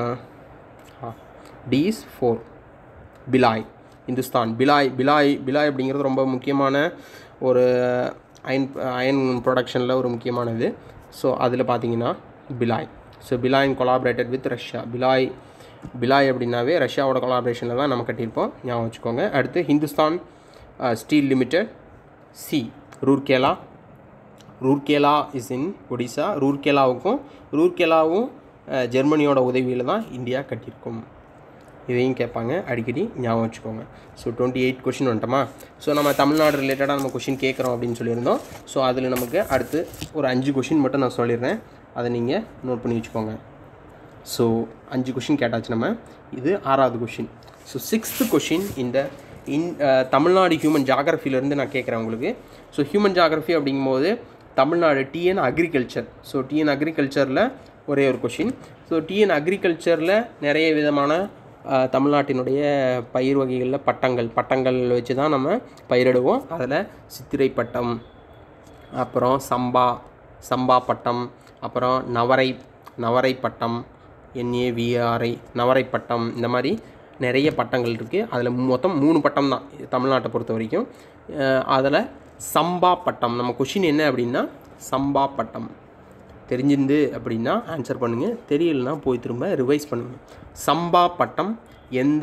D is four Bhilai Hindustan Bhilai Bhilai Bhilai அப்படிங்கிறது ரொம்ப முக்கியமான ஒரு அயன் அயன் ப்ரொடக்ஷனில் ஒரு முக்கியமானது ஸோ அதில் பார்த்தீங்கன்னா பிலாய் ஸோ பிலாயின் கொலாபரேட்டட் வித் ரஷ்யா பிலாய் பிலாய் அப்படின்னாவே ரஷ்யாவோட கொலாபரேஷனில் தான் நம்ம கட்டியிருப்போம் ஞாபகம் வச்சுக்கோங்க அடுத்து Hindustan steel limited C Rourkela Rourkela is in Odisha ரூர்கேலாவுக்கும் ரூர்கேலாவும் ஜெர்மனியோட உதவியில் தான் இந்தியா கட்டியிருக்கும் இதையும் கேட்பாங்க அடிக்கடி ஞாபகம் வச்சுக்கோங்க ஸோ டுவெண்ட்டி எயிட் கொஷின் வந்துட்டோமா ஸோ நம்ம தமிழ்நாடு ரிலேட்டடாக நம்ம கொஷின் கேட்குறோம் அப்படின்னு சொல்லியிருந்தோம் ஸோ அதில் நமக்கு அடுத்து ஒரு அஞ்சு கொஷின் மட்டும் நான் சொல்லிடுறேன் அதை நீங்கள் நோட் பண்ணி வச்சுக்கோங்க ஸோ அஞ்சு கொஷின் கேட்டாச்சு நம்ம இது ஆறாவது கொஷின் ஸோ சிக்ஸ்த்து கொஷின் இந்த இன் தமிழ்நாடு ஹியூமன் ஜாகிரஃபிலேருந்து நான் கேட்குறேன் உங்களுக்கு ஸோ ஹியூமன் ஜாகிரஃபி அப்படிங்கும்போது Tamil Nadu TN agriculture so TN அக்ரிகல்ச்சரில் ஒரே ஒரு கொஷின் ஸோ டிஎன் அக்ரிகல்ச்சரில் நிறைய விதமான தமிழ்நாட்டினுடைய பயிர் வகைகளில் பட்டங்கள் பட்டங்கள் வச்சு தான் நம்ம பயிரிடுவோம் அதில் சித்திரை பட்டம் அப்புறம் சம்பா சம்பா பட்டம் அப்புறம் நவரை நவரை பட்டம் என்ஏவிஆர்ஐ நவரை பட்டம் இந்த மாதிரி நிறைய பட்டங்கள் இருக்குது அதில் மொத்தம் மூணு பட்டம் தான் தமிழ்நாட்டை பொறுத்த வரைக்கும் அதில் சம்பா பட்டம் நம்ம கொஷின் என்ன அப்படின்னா சம்பா பட்டம் தெரிஞ்சிருந்து அப்படின்னா ஆன்சர் பண்ணுங்கள் தெரியலனா போய் திரும்ப ரிவைஸ் பண்ணுங்கள் சம்பா பட்டம் எந்த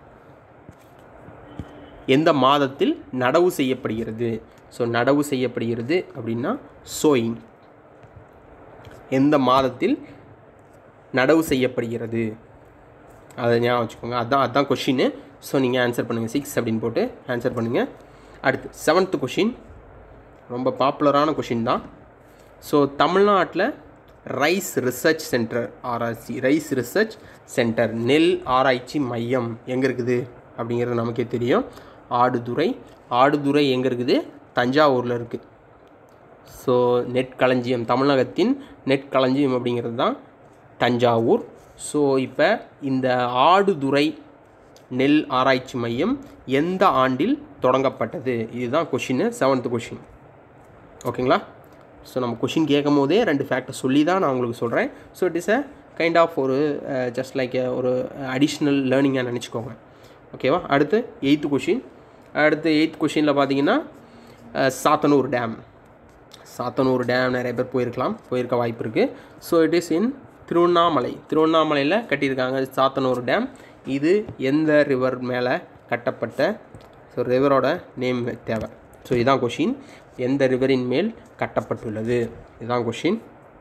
எந்த மாதத்தில் நடவு செய்யப்படுகிறது ஸோ நடவு செய்யப்படுகிறது அப்படின்னா சோயிங் எந்த மாதத்தில் நடவு செய்யப்படுகிறது அதை ஞாபகம் வச்சுக்கோங்க அதான் அதான் கொஷின்னு ஸோ நீங்கள் ஆன்சர் பண்ணுங்கள் சிக்ஸ் அப்படின்னு போட்டு ஆன்சர் பண்ணுங்கள் அடுத்து செவன்த்து கொஷின் ரொம்ப பாப்புலரான கொஷின் தான் ஸோ தமிழ்நாட்டில் ரைஸ் ரிசர்ச் சென்டர் ஆராய்ச்சி ரைஸ் ரிசர்ச் சென்டர் நெல் ஆராய்ச்சி மையம் எங்கே இருக்குது அப்படிங்கிறது நமக்கே தெரியும் ஆடுதுறை ஆடுதுறை எங்கே இருக்குது தஞ்சாவூரில் இருக்குது ஸோ நெட் களஞ்சியம் தமிழகத்தின் நெட் களஞ்சியம் அப்படிங்கிறது தான் தஞ்சாவூர் ஸோ இப்போ இந்த ஆடுதுறை நெல் ஆராய்ச்சி மையம் எந்த ஆண்டில் தொடங்கப்பட்டது இதுதான் கொஷின்னு செவன்த்து கொஷின் ஓகேங்களா ஸோ நம்ம கொஷின் கேட்கும் போதே ரெண்டு ஃபேக்டர் சொல்லி தான் நான் உங்களுக்கு சொல்கிறேன் so it is a kind of ஒரு ஜஸ்ட் லைக் ஒரு அடிஷ்னல் லேர்னிங்காக நினச்சிக்கோங்க ஓகேவா அடுத்து எயித்து கொஷின் அடுத்து எயித் கொஷினில் பார்த்தீங்கன்னா சாத்தனூர் டேம் சாத்தனூர் டேம் நிறைய பேர் போயிருக்கலாம் போயிருக்க வாய்ப்பு இருக்குது so it is in Tiruvannamalai திருவண்ணாமலையில் கட்டியிருக்காங்க சாத்தனூர் டேம் இது எந்த ரிவர் மேலே கட்டப்பட்ட ஸோ ரிவரோட நேம் தேவை ஸோ இதான் கொஷின் எந்த ரிவரின் மேல் கட்டப்பட்டுள்ளது இதுதான் கொஷின்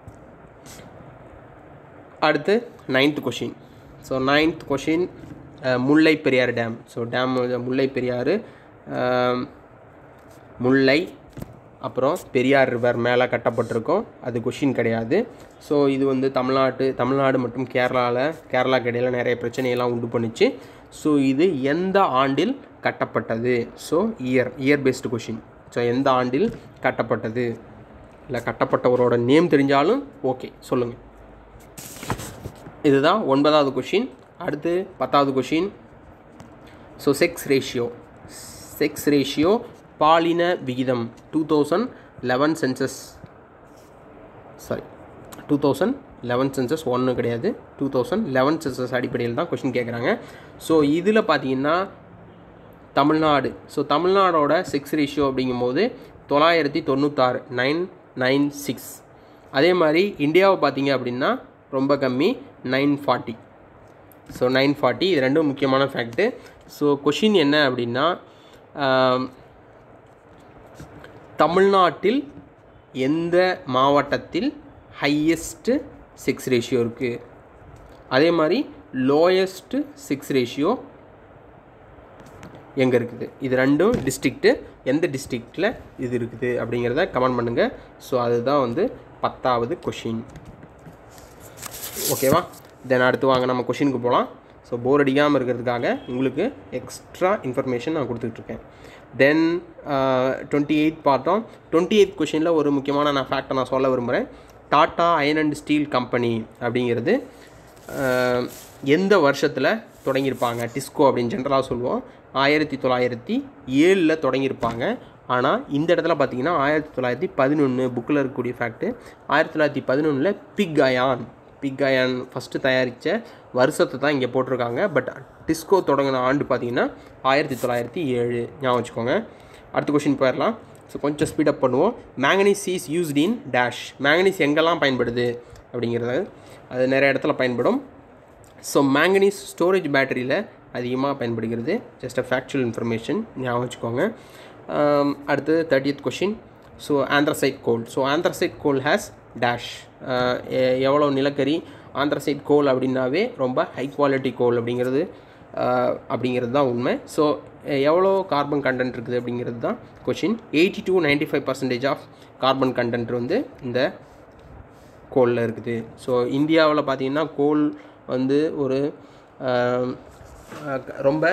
அடுத்து ninth question so ninth question Mullai Periyar dam so dam Mullai Periyar Mullai அப்புறம் பெரியார் ரிவர் மேலே கட்டப்பட்டிருக்கும் அது கொஷின் கிடையாது ஸோ இது வந்து தமிழ்நாட்டு தமிழ்நாடு மற்றும் கேரளாவில் கேரளாக்கு இடையில் நிறைய பிரச்சனையெல்லாம் உண்டு பண்ணிச்சு ஸோ இது எந்த ஆண்டில் கட்டப்பட்டது so year year based question so எந்த ஆண்டில் கட்டப்பட்டது இல்லை கட்டப்பட்டவரோட நேம் தெரிஞ்சாலும் ஓகே சொல்லுங்கள் இதுதான் ஒன்பதாவது கொஷின் அடுத்து பத்தாவது question so sex ratio sex ratio பாலின விகிதம் two thousand eleven census sorry two thousand eleven census ஒன்று கிடையாது டூ தௌசண்ட் லெவன் சென்சஸ் அடிப்படையில் தான் கொஷின் கேட்குறாங்க ஸோ இதில் பார்த்தீங்கன்னா தமிழ்நாடு ஸோ தமிழ்நாடோட செக்ஸ் ரேஷியோ அப்படிங்கும்போது தொள்ளாயிரத்தி தொண்ணூத்தாறு நைன் நைன் சிக்ஸ் அதே மாதிரி இந்தியாவை பார்த்தீங்க அப்படின்னா ரொம்ப கம்மி nine forty so nine forty இது ரெண்டும் முக்கியமான ஃபேக்ட்டு ஸோ கொஷின் என்ன அப்படின்னா ஆம், தமிழ்நாட்டில் எந்த மாவட்டத்தில் ஹையஸ்ட்டு செக்ஸ் ரேஷியோ இருக்குது அதே மாதிரி லோயஸ்ட்டு செக்ஸ் ரேஷியோ எங்கே இருக்குது இது ரெண்டும் டிஸ்ட்ரிக்ட்டு எந்த டிஸ்ட்ரிக்டில் இது இருக்குது அப்படிங்கிறத கமெண்ட் பண்ணுங்கள் ஸோ அதுதான் வந்து பத்தாவது கொஷின் ஓகேவா தென் அடுத்து வாங்க நம்ம கொஷினுக்கு போகலாம் ஸோ போர் அடிக்காமல் இருக்கிறதுக்காக உங்களுக்கு எக்ஸ்ட்ரா இன்ஃபர்மேஷன் நான் கொடுத்துட்ருக்கேன் தென் டுவெண்ட்டி எயிட் பார்த்தோம் டுவெண்ட்டி எயிட் கொஷினில் ஒரு முக்கியமான நான் ஃபேக்டை நான் சொல்ல விரும்புகிறேன் Tata iron and steel company அப்படிங்கிறது ஆஹ், எந்த வருஷத்தில் தொடங்கியிருப்பாங்க டிஸ்கோ அப்படின்னு ஜென்ரலாக சொல்லுவோம் ஆயிரத்தி தொள்ளாயிரத்தி ஏழில் தொடங்கியிருப்பாங்க ஆனால் இந்த இடத்துல பார்த்தீங்கன்னா ஆயிரத்தி தொள்ளாயிரத்தி பதினொன்று புக்கில் இருக்கக்கூடிய ஃபேக்ட்டு ஆயிரத்தி தொள்ளாயிரத்தி பதினொன்றில் pig iron pig iron first தயாரித்த வருஷத்தை தான் இங்கே போட்டிருக்காங்க பட் டிஸ்கோ தொடங்கின ஆண்டு பார்த்தீங்கன்னா ஆயிரத்தி தொள்ளாயிரத்தி ஏழு ஞாபகம் வச்சுக்கோங்க அடுத்த கொஷின் போயிடலாம் ஸோ கொஞ்சம் ஸ்பீடப் பண்ணுவோம் manganese is used in dash manganese எங்கெல்லாம் பயன்படுது அப்படிங்கிறது அது நிறைய இடத்துல பயன்படும் ஸோ மேங்கனீஸ் ஸ்டோரேஜ் பேட்டரியில் அதிகமாக பயன்படுகிறது ஜஸ்ட் அ ஃபேக்சுவல் இன்ஃபர்மேஷன் ஞாபகம் வச்சுக்கோங்க ஆம், அடுத்து thirtieth question so anthracite coal so anthracite coal has dash எவ்வளோ நிலக்கரி ஆந்த்ரசைட் கோல் அப்படின்னாவே ரொம்ப ஹை குவாலிட்டி கோல் அப்படிங்கிறது ஆஹ், அப்படிங்கிறது தான் உண்மை ஸோ எவ்வளோ கார்பன் கண்டென்ட் இருக்குது அப்படிங்கிறது தான் question eighty to ninety five percentage of carbon content வந்து இந்த கோலில் இருக்குது ஸோ இந்தியாவில் பார்த்தீங்கன்னா கோல் வந்து ஒரு ஆம், அஹ், ரொம்ப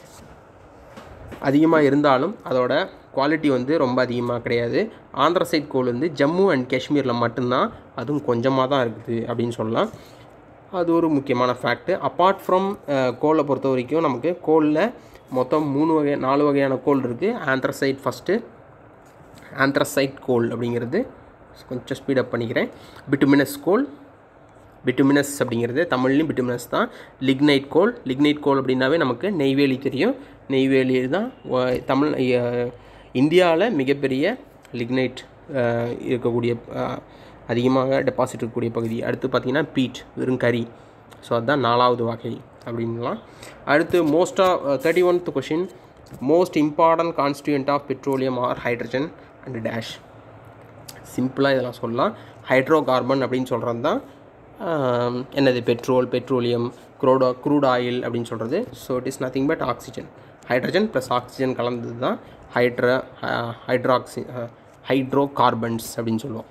அதிகமாக இருந்தாலும் அதோட குவாலிட்டி வந்து ரொம்ப அதிகமாக கிடையாது ஆந்திரசைட் கோல் வந்து ஜம்மு அண்ட் காஷ்மீரில் மட்டும்தான் அதுவும் கொஞ்சமாக தான் இருக்குது அப்படின்னு சொல்லலாம் அது ஒரு முக்கியமான ஃபேக்ட்டு அப்பார்ட் ஃப்ரம் கோலை பொறுத்த வரைக்கும் நமக்கு கோலில் மொத்தம் மூணு வகை நாலு வகையான கோல் இருக்குது ஆந்த்ரசைட் ஃபஸ்ட்டு ஆந்த்ரசைட் கோல் அப்படிங்கிறது கொஞ்சம் ஸ்பீடப் பண்ணிக்கிறேன் பிட்டுமினஸ் கோல் பிட்டுமினஸ் அப்படிங்கிறது தமிழ்லையும் பிட்டுமினஸ் தான் லிக்னைட் கோல் லிக்னைட் கோல் அப்படின்னாவே நமக்கு நெய்வேலி தெரியும் நெய்வேலி தான் வ- தமிழ் இந்தியாவில் மிகப்பெரிய லிக்னைட் இருக்கக்கூடிய அஹ், அதிகமாக டெபாசிட் இருக்கக்கூடிய பகுதி அடுத்து பார்த்திங்கன்னா பீட் வெறும் கரி ஸோ அதுதான் நாலாவது வகை அப்படின்லாம் அடுத்து most of thirty oneth question most important constituent of petroleum are hydrogen and dash சிம்பிளாக இதெல்லாம் சொல்லலாம் ஹைட்ரோ கார்பன் அப்படின்னு சொல்கிறது தான் ஆம், என்னது பெட்ரோல் பெட்ரோலியம் க்ரூடோ க்ரூட் ஆயில் அப்படின்னு சொல்கிறது so it is nothing but oxygen hydrogen plus oxygen கலந்தது தான் ஹைட்ரா ஹைட்ராக்சி ஹைட்ரோ கார்பன்ஸ் அப்படின்னு சொல்லுவோம்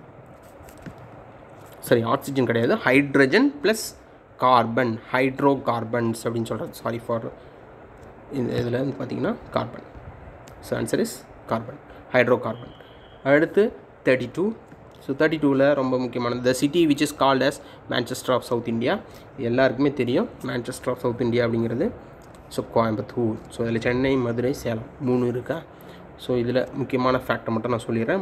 சரி ஆக்சிஜன் கிடையாது hydrogen plus carbon hydrocarbons அப்படின்னு சொல்கிறது சாரி ஃபார் இந்த இதில் வந்து பார்த்தீங்கன்னா carbon so answer is carbon hydrocarbon அடுத்து தேர்ட்டி டூ ஸோ தேர்ட்டி டூவில் ரொம்ப முக்கியமானது the city which is called as Manchester of South India எல்லாருக்குமே தெரியும் மேன்செஸ்டர் ஆஃப் சவுத் இந்தியா அப்படிங்கிறது ஸோ கோயம்புத்தூர் ஸோ அதில் சென்னை மதுரை சேலம் மூணு இருக்கா ஸோ இதில் முக்கியமான ஃபேக்டை மட்டும் நான் சொல்லிடுறேன்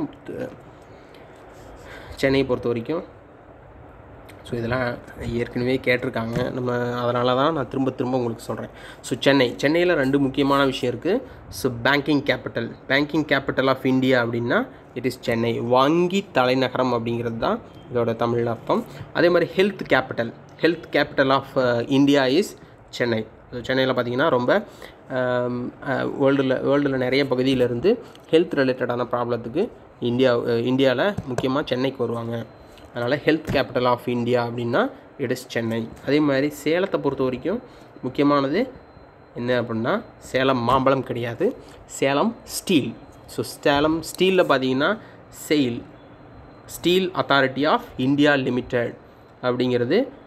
சென்னையை பொறுத்த வரைக்கும் ஸோ இதெல்லாம் ஏற்கனவே கேட்டிருக்காங்க நம்ம அதனால தான் நான் திரும்ப திரும்ப உங்களுக்கு சொல்கிறேன் ஸோ சென்னை சென்னையில் ரெண்டு முக்கியமான விஷயம் இருக்குது so banking capital banking capital of India அப்படின்னா இட் இஸ் சென்னை வங்கி தலைநகரம் அப்படிங்கிறது தான் இதோட தமிழ் அர்த்தம் அதே மாதிரி health capital health capital of India is Chennai so சென்னையில் பார்த்தீங்கன்னா ரொம்ப வேர்ல்டில் வேர்ல்டில் நிறைய பகுதியிலேருந்து ஹெல்த் ரிலேட்டடான ப்ராப்ளத்துக்கு இந்தியா இந்தியாவில் முக்கியமாக சென்னைக்கு வருவாங்க அதனால் ஹெல்த் கேபிட்டல் ஆஃப் இந்தியா அப்படின்னா இட் இஸ் சென்னை அதே மாதிரி சேலத்தை பொறுத்த வரைக்கும் முக்கியமானது என்ன அப்படின்னா சேலம் மாம்பழம் கிடையாது சேலம் ஸ்டீல் ஸோ சேலம் ஸ்டீலில் பார்த்தீங்கன்னா SAIL steel authority of India limited அப்படிங்கிறது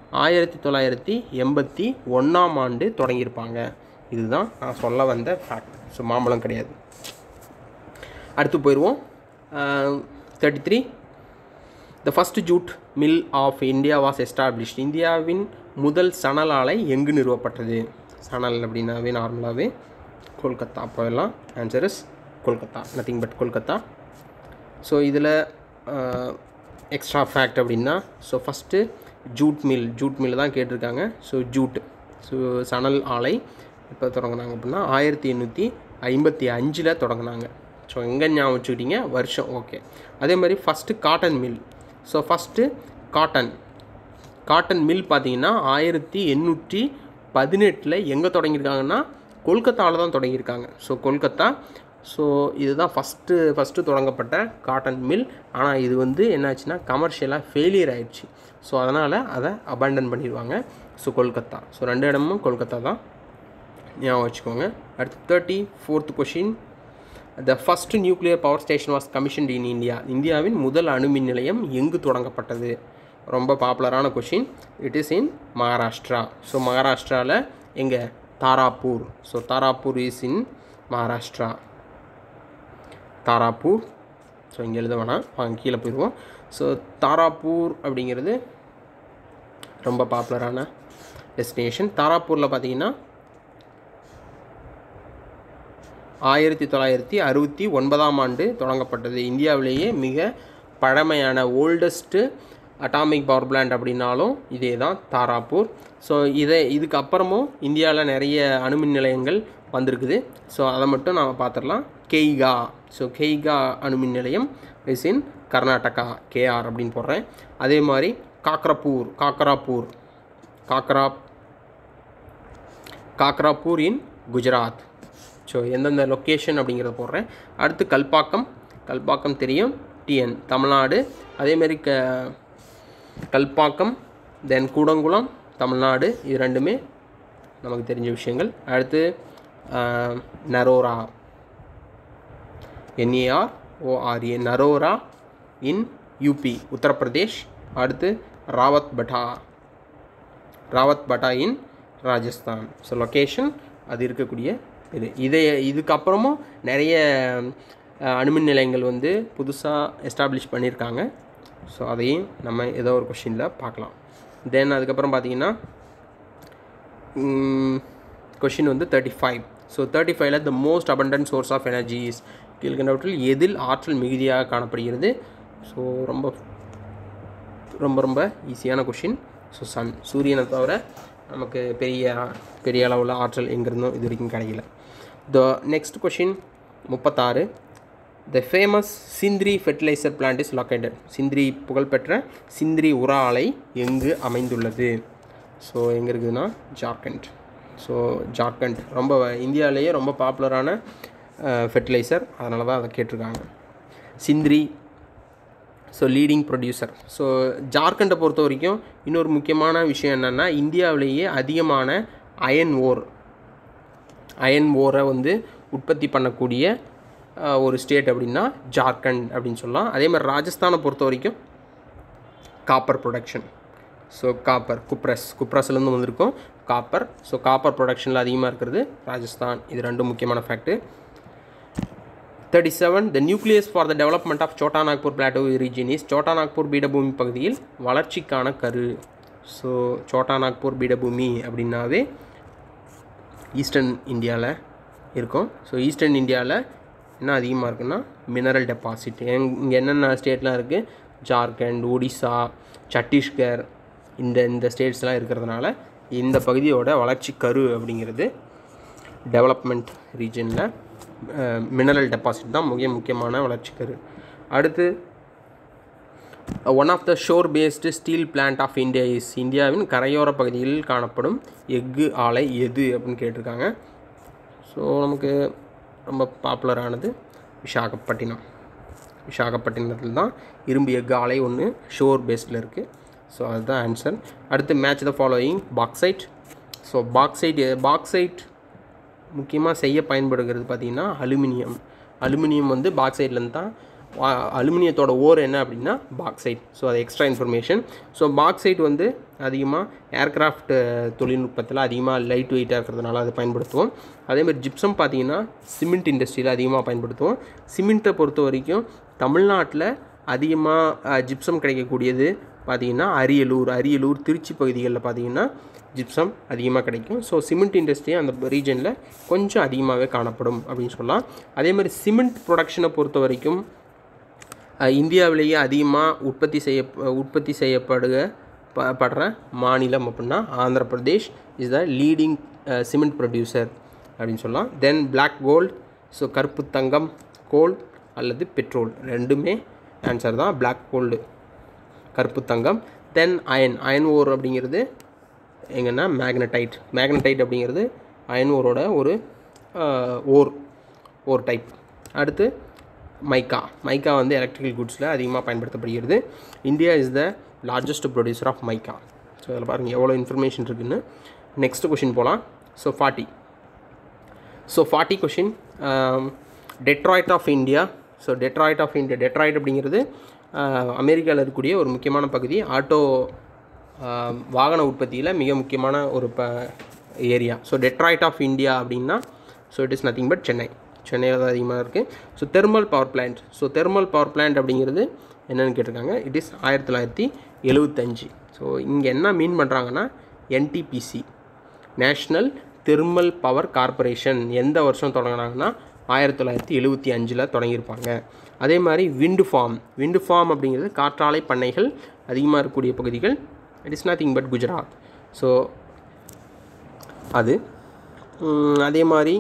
ஆயிரத்தி தொள்ளாயிரத்தி எண்பத்தி ஒன்றாம் ஆண்டு தொடங்கியிருப்பாங்க இதுதான் நான் சொல்ல வந்த ஃபேக்ட் ஸோ மாம்பழம் கிடையாது அடுத்து போயிடுவோம் thirty three the first jute mill of India was established இந்தியாவின் முதல் சணல் ஆலை எங்கு நிறுவப்பட்டது சணல் அப்படின்னாவே நார்மலாகவே கொல்கத்தா போயிடலாம் answer is Kolkata nothing but Kolkata so இதில் எக்ஸ்ட்ரா ஃபேக்ட் அப்படின்னா so first jute mill jute mill தான் கேட்டிருக்காங்க ஸோ ஜூட் ஸோ சணல் ஆலை இப்போ தொடங்கினாங்க அப்படின்னா ஆயிரத்தி எண்ணூற்றி ஐம்பத்தி அஞ்சில் தொடங்கினாங்க ஸோ எங்கே ஞாபகம் வச்சுக்கிட்டீங்க வருஷம் ஓகே அதே மாதிரி first cotton mill so first cotton cotton mill பார்த்தீங்கன்னா ஆயிரத்தி எண்ணூற்றி பதினெட்டில் எங்கே தொடங்கியிருக்காங்கன்னா கொல்கத்தாவில் தான் தொடங்கியிருக்காங்க ஸோ கொல்கத்தா ஸோ இதுதான் ஃபஸ்ட்டு ஃபஸ்ட்டு தொடங்கப்பட்ட காட்டன் மில் ஆனால் இது வந்து என்னாச்சுன்னா கமர்ஷியலாக ஃபெயிலியர் ஆயிடுச்சு ஸோ அதனால் அதை அபேண்டன் பண்ணிடுவாங்க ஸோ கொல்கத்தா ஸோ ரெண்டு இடமும் கொல்கத்தா தான் ஞாபகம் வச்சுக்கோங்க அடுத்து thirty fourth question the first nuclear power station was commissioned in India இந்தியாவின் முதல் அணுமின் நிலையம் எங்கு தொடங்கப்பட்டது ரொம்ப பாப்புலரான question it is in Maharashtra so மகாராஷ்டிராவில் எங்கே Tarapur so Tarapur is in Maharashtra Tarapur so இங்கே எழுத வேணாம் வாங்க கீழே போயிடுவோம் ஸோ தாராப்பூர் அப்படிங்கிறது ரொம்ப பாப்புலரான டெஸ்டினேஷன் தாராப்பூரில் பார்த்தீங்கன்னா ஆயிரத்தி தொள்ளாயிரத்தி அறுபத்தி ஒன்பதாம் ஆண்டு தொடங்கப்பட்டது இந்தியாவிலேயே மிக பழமையான ஓல்டஸ்ட்டு அட்டாமிக் பவர் பிளான்ட் அப்படின்னாலும் இதே தான் தாராப்பூர் ஸோ இதை இதுக்கு அப்புறமும் இந்தியாவில் நிறைய அணுமின் நிலையங்கள் வந்திருக்குது ஸோ அதை மட்டும் நாம் பார்த்துடலாம் கெய்கா ஸோ கெய்கா அணுமின் நிலையம் இஸ் இன் கர்நாடகா கேஆர் அப்படின்னு போடுறேன் அதே மாதிரி காக்ரப்பூர் காக்ராப்பூர் காக்ரா காக்ராப்பூர் இன் குஜராத் ஸோ எந்தெந்த லொக்கேஷன் அப்படிங்கிறத போடுறேன் அடுத்து கல்பாக்கம் கல்பாக்கம் தெரியும் டிஎன் தமிழ்நாடு அதேமாரி க கல்பாக்கம் தென் கூடங்குளம் தமிழ்நாடு இது ரெண்டுமே நமக்கு தெரிஞ்ச விஷயங்கள் அடுத்து Narora N A R O R A Narora in UP Uttar Pradesh அடுத்து Rawat Bhata Rawat Bhata in Rajasthan so location அது இருக்கக்கூடிய இது இதை இதுக்கப்புறமும் நிறைய அணுமின் நிலையங்கள் வந்து புதுசாக எஸ்டாப்ளிஷ் பண்ணியிருக்காங்க ஸோ அதையும் நம்ம ஏதோ ஒரு கொஷினில் பார்க்கலாம் தென் அதுக்கப்புறம் பார்த்தீங்கன்னா கொஷின் வந்து தேர்ட்டி ஃபைவ் ஸோ தேர்ட்டி ஃபைவ்ல the most abundant source of energy is கீழ்கண்டவற்றில் எதில் ஆற்றல் மிகுதியாக காணப்படுகிறது ஸோ ரொம்ப ரொம்ப ரொம்ப ஈஸியான கொஷின் ஸோ சன் சூரியனை தவிர நமக்கு பெரிய பெரிய அளவில் ஆற்றல் எங்கேருந்தும் இது வரைக்கும் கிடைக்கல த நெக்ஸ்ட் கொஷின் முப்பத்தாறு the famous Sindri fertiliser plant is located Sindri புகழ்பெற்ற சிந்திரி உர ஆலை எங்கு அமைந்துள்ளது ஸோ எங்கே இருக்குதுன்னா ஜார்க்கண்ட் ஸோ ஜார்க்கண்ட் ரொம்ப இந்தியாவிலேயே ரொம்ப பாப்புலரான ஃபெர்டிலைசர் அதனால தான் அதை கேட்டிருக்காங்க Sindri so leading producer so ஜார்க்கண்டை பொறுத்த வரைக்கும் இன்னொரு முக்கியமான விஷயம் என்னென்னா இந்தியாவிலேயே அதிகமான அயன் ஓர் அயன் ஓரை வந்து உற்பத்தி பண்ணக்கூடிய ஒரு ஸ்டேட் அப்படின்னா ஜார்க்கண்ட் அப்படின்னு சொல்லலாம் அதே மாதிரி ராஜஸ்தானை பொறுத்த வரைக்கும் copper production so copper cuprous குப்ரஸ்லேருந்து வந்திருக்கும் காப்பர் ஸோ காப்பர் ப்ரொடக்ஷனில் அதிகமாக இருக்கிறது ராஜஸ்தான் இது ரெண்டும் முக்கியமான fact thirty seven the nucleus for the development of Chota Nagpur plateau region is Chota Nagpur பீடபூமி பகுதியில் வளர்ச்சிக்கான கரு ஸோ சோட்டா நாக்பூர் பீடபூமி அப்படின்னாவே ஈஸ்டர்ன் இந்தியாவில் இருக்கும் ஸோ ஈஸ்டர்ன் இந்தியாவில் என்ன அதிகமாக இருக்குன்னா மினரல் டெபாசிட் எங் இங்கே என்னென்ன ஸ்டேட்லாம் இருக்குது ஜார்க்கண்ட் ஒடிசா சத்தீஸ்கர் இந்த இந்த ஸ்டேட்ஸ்லாம் இருக்கிறதுனால இந்த பகுதியோட வளர்ச்சி கரு அப்படிங்கிறது டெவலப்மெண்ட் ரீஜனில் மினரல் டெபாசிட் தான் மிக முக்கியமான வளர்ச்சி கரு அடுத்து one of the shore based steel plant of India is இந்தியாவின் கரையோர பகுதியில் காணப்படும் எஃகு ஆலை எது அப்படின்னு கேட்டிருக்காங்க ஸோ நமக்கு ரொம்ப பாப்புலரானது விசாகப்பட்டினம் விசாகப்பட்டினத்தில் தான் இரும்பு எஃகு ஆலை ஒன்று ஷோர் பேஸ்டில் இருக்குது ஸோ அதுதான் ஆன்சர் அடுத்து match the following bauxite so bauxite bauxite முக்கியமாக செய்ய பயன்படுகிறது பார்த்திங்கன்னா அலுமினியம் அலுமினியம் வந்து பாக்சைட்லேருந்து தான் அலுமினியத்தோட ஓர் என்ன அப்படின்னா பாக்சைட் ஸோ அது எக்ஸ்ட்ரா இன்ஃபர்மேஷன் ஸோ பாக்சைட் வந்து அதிகமாக ஏர்க்ராஃப்ட் தொழில்நுட்பத்தில் அதிகமாக லைட் வெயிட்டாக இருக்கிறதுனால அதை பயன்படுத்துவோம் அதேமாதிரி ஜிப்சம் பார்த்தீங்கன்னா சிமெண்ட் இண்டஸ்ட்ரியில் அதிகமாக பயன்படுத்துவோம் சிமெண்ட்டை பொறுத்த வரைக்கும் தமிழ்நாட்டில் அதிகமாக ஜிப்சம் கிடைக்கக்கூடியது பார்த்திங்கன்னா அரியலூர் அரியலூர் திருச்சி பகுதிகளில் பார்த்திங்கன்னா ஜிப்சம் அதிகமாக கிடைக்கும் ஸோ சிமெண்ட் இண்டஸ்ட்ரி அந்த ரீஜனில் கொஞ்சம் அதிகமாகவே காணப்படும் அப்படின்னு சொல்லலாம் அதே மாதிரி சிமெண்ட் ப்ரொடக்ஷனை பொறுத்த வரைக்கும் அஹ், இந்தியாவிலேயே அதிகமாக உற்பத்தி செய்ய உற்பத்தி செய்யப்படுக ப- படுற மாநிலம் அப்படின்னா Andhra Pradesh is the leading cement producer அப்படின்னு சொல்லலாம் தென் Black கோல்டு ஸோ கருப்பு தங்கம் கோல் அல்லது பெட்ரோல் ரெண்டுமே ஆன்சர் தான் Black கோல்டு கருப்பு தங்கம் தென் அயன் அயன் ஓர் அப்படிங்கிறது எங்கன்னா மேக்னடைட் மேக்னடைட் அப்படிங்கிறது அயன் ஓரோட ஒரு ஆஹ், ஓர் ஓர் டைப் அடுத்து மைக்கா மைக்கா வந்து எலக்ட்ரிக்கல் குட்ஸில் அதிகமாக பயன்படுத்தப்படுகிறது India is the largest producer of mica so இதில் பாருங்கள் எவ்வளோ இன்ஃபர்மேஷன் இருக்குன்னு நெக்ஸ்ட் கொஷின் போகலாம் so forty so forty question Detroit of India so Detroit of India Detroit அப்படிங்கிறது அமெரிக்காவில் இருக்கக்கூடிய ஒரு முக்கியமான பகுதி ஆட்டோ வாகன உற்பத்தியில் மிக முக்கியமான ஒரு ப area so Detroit of India அப்படின்னா so it is nothing but Chennai சென்னையில் தான் அதிகமாக இருக்குது so thermal power plant so thermal power plant அப்படிங்கிறது என்னென்னு கேட்டிருக்காங்க இட் இஸ் ஆயிரத்தி தொள்ளாயிரத்தி எழுபத்தஞ்சு ஸோ இங்கே என்ன மீன் பண்ணுறாங்கன்னா NTPC national thermal power corporation எந்த வருஷம் தொடங்கினாங்கன்னா ஆயிரத்தி தொள்ளாயிரத்தி எழுபத்தி அஞ்சில் தொடங்கியிருப்பாங்க அதே மாதிரி விண்டு ஃபார்ம் விண்டு ஃபார்ம் அப்படிங்கிறது காற்றாலை பண்ணைகள் அதிகமாக இருக்கக்கூடிய பகுதிகள் it is nothing but Gujarat so அது உம், அதே மாதிரி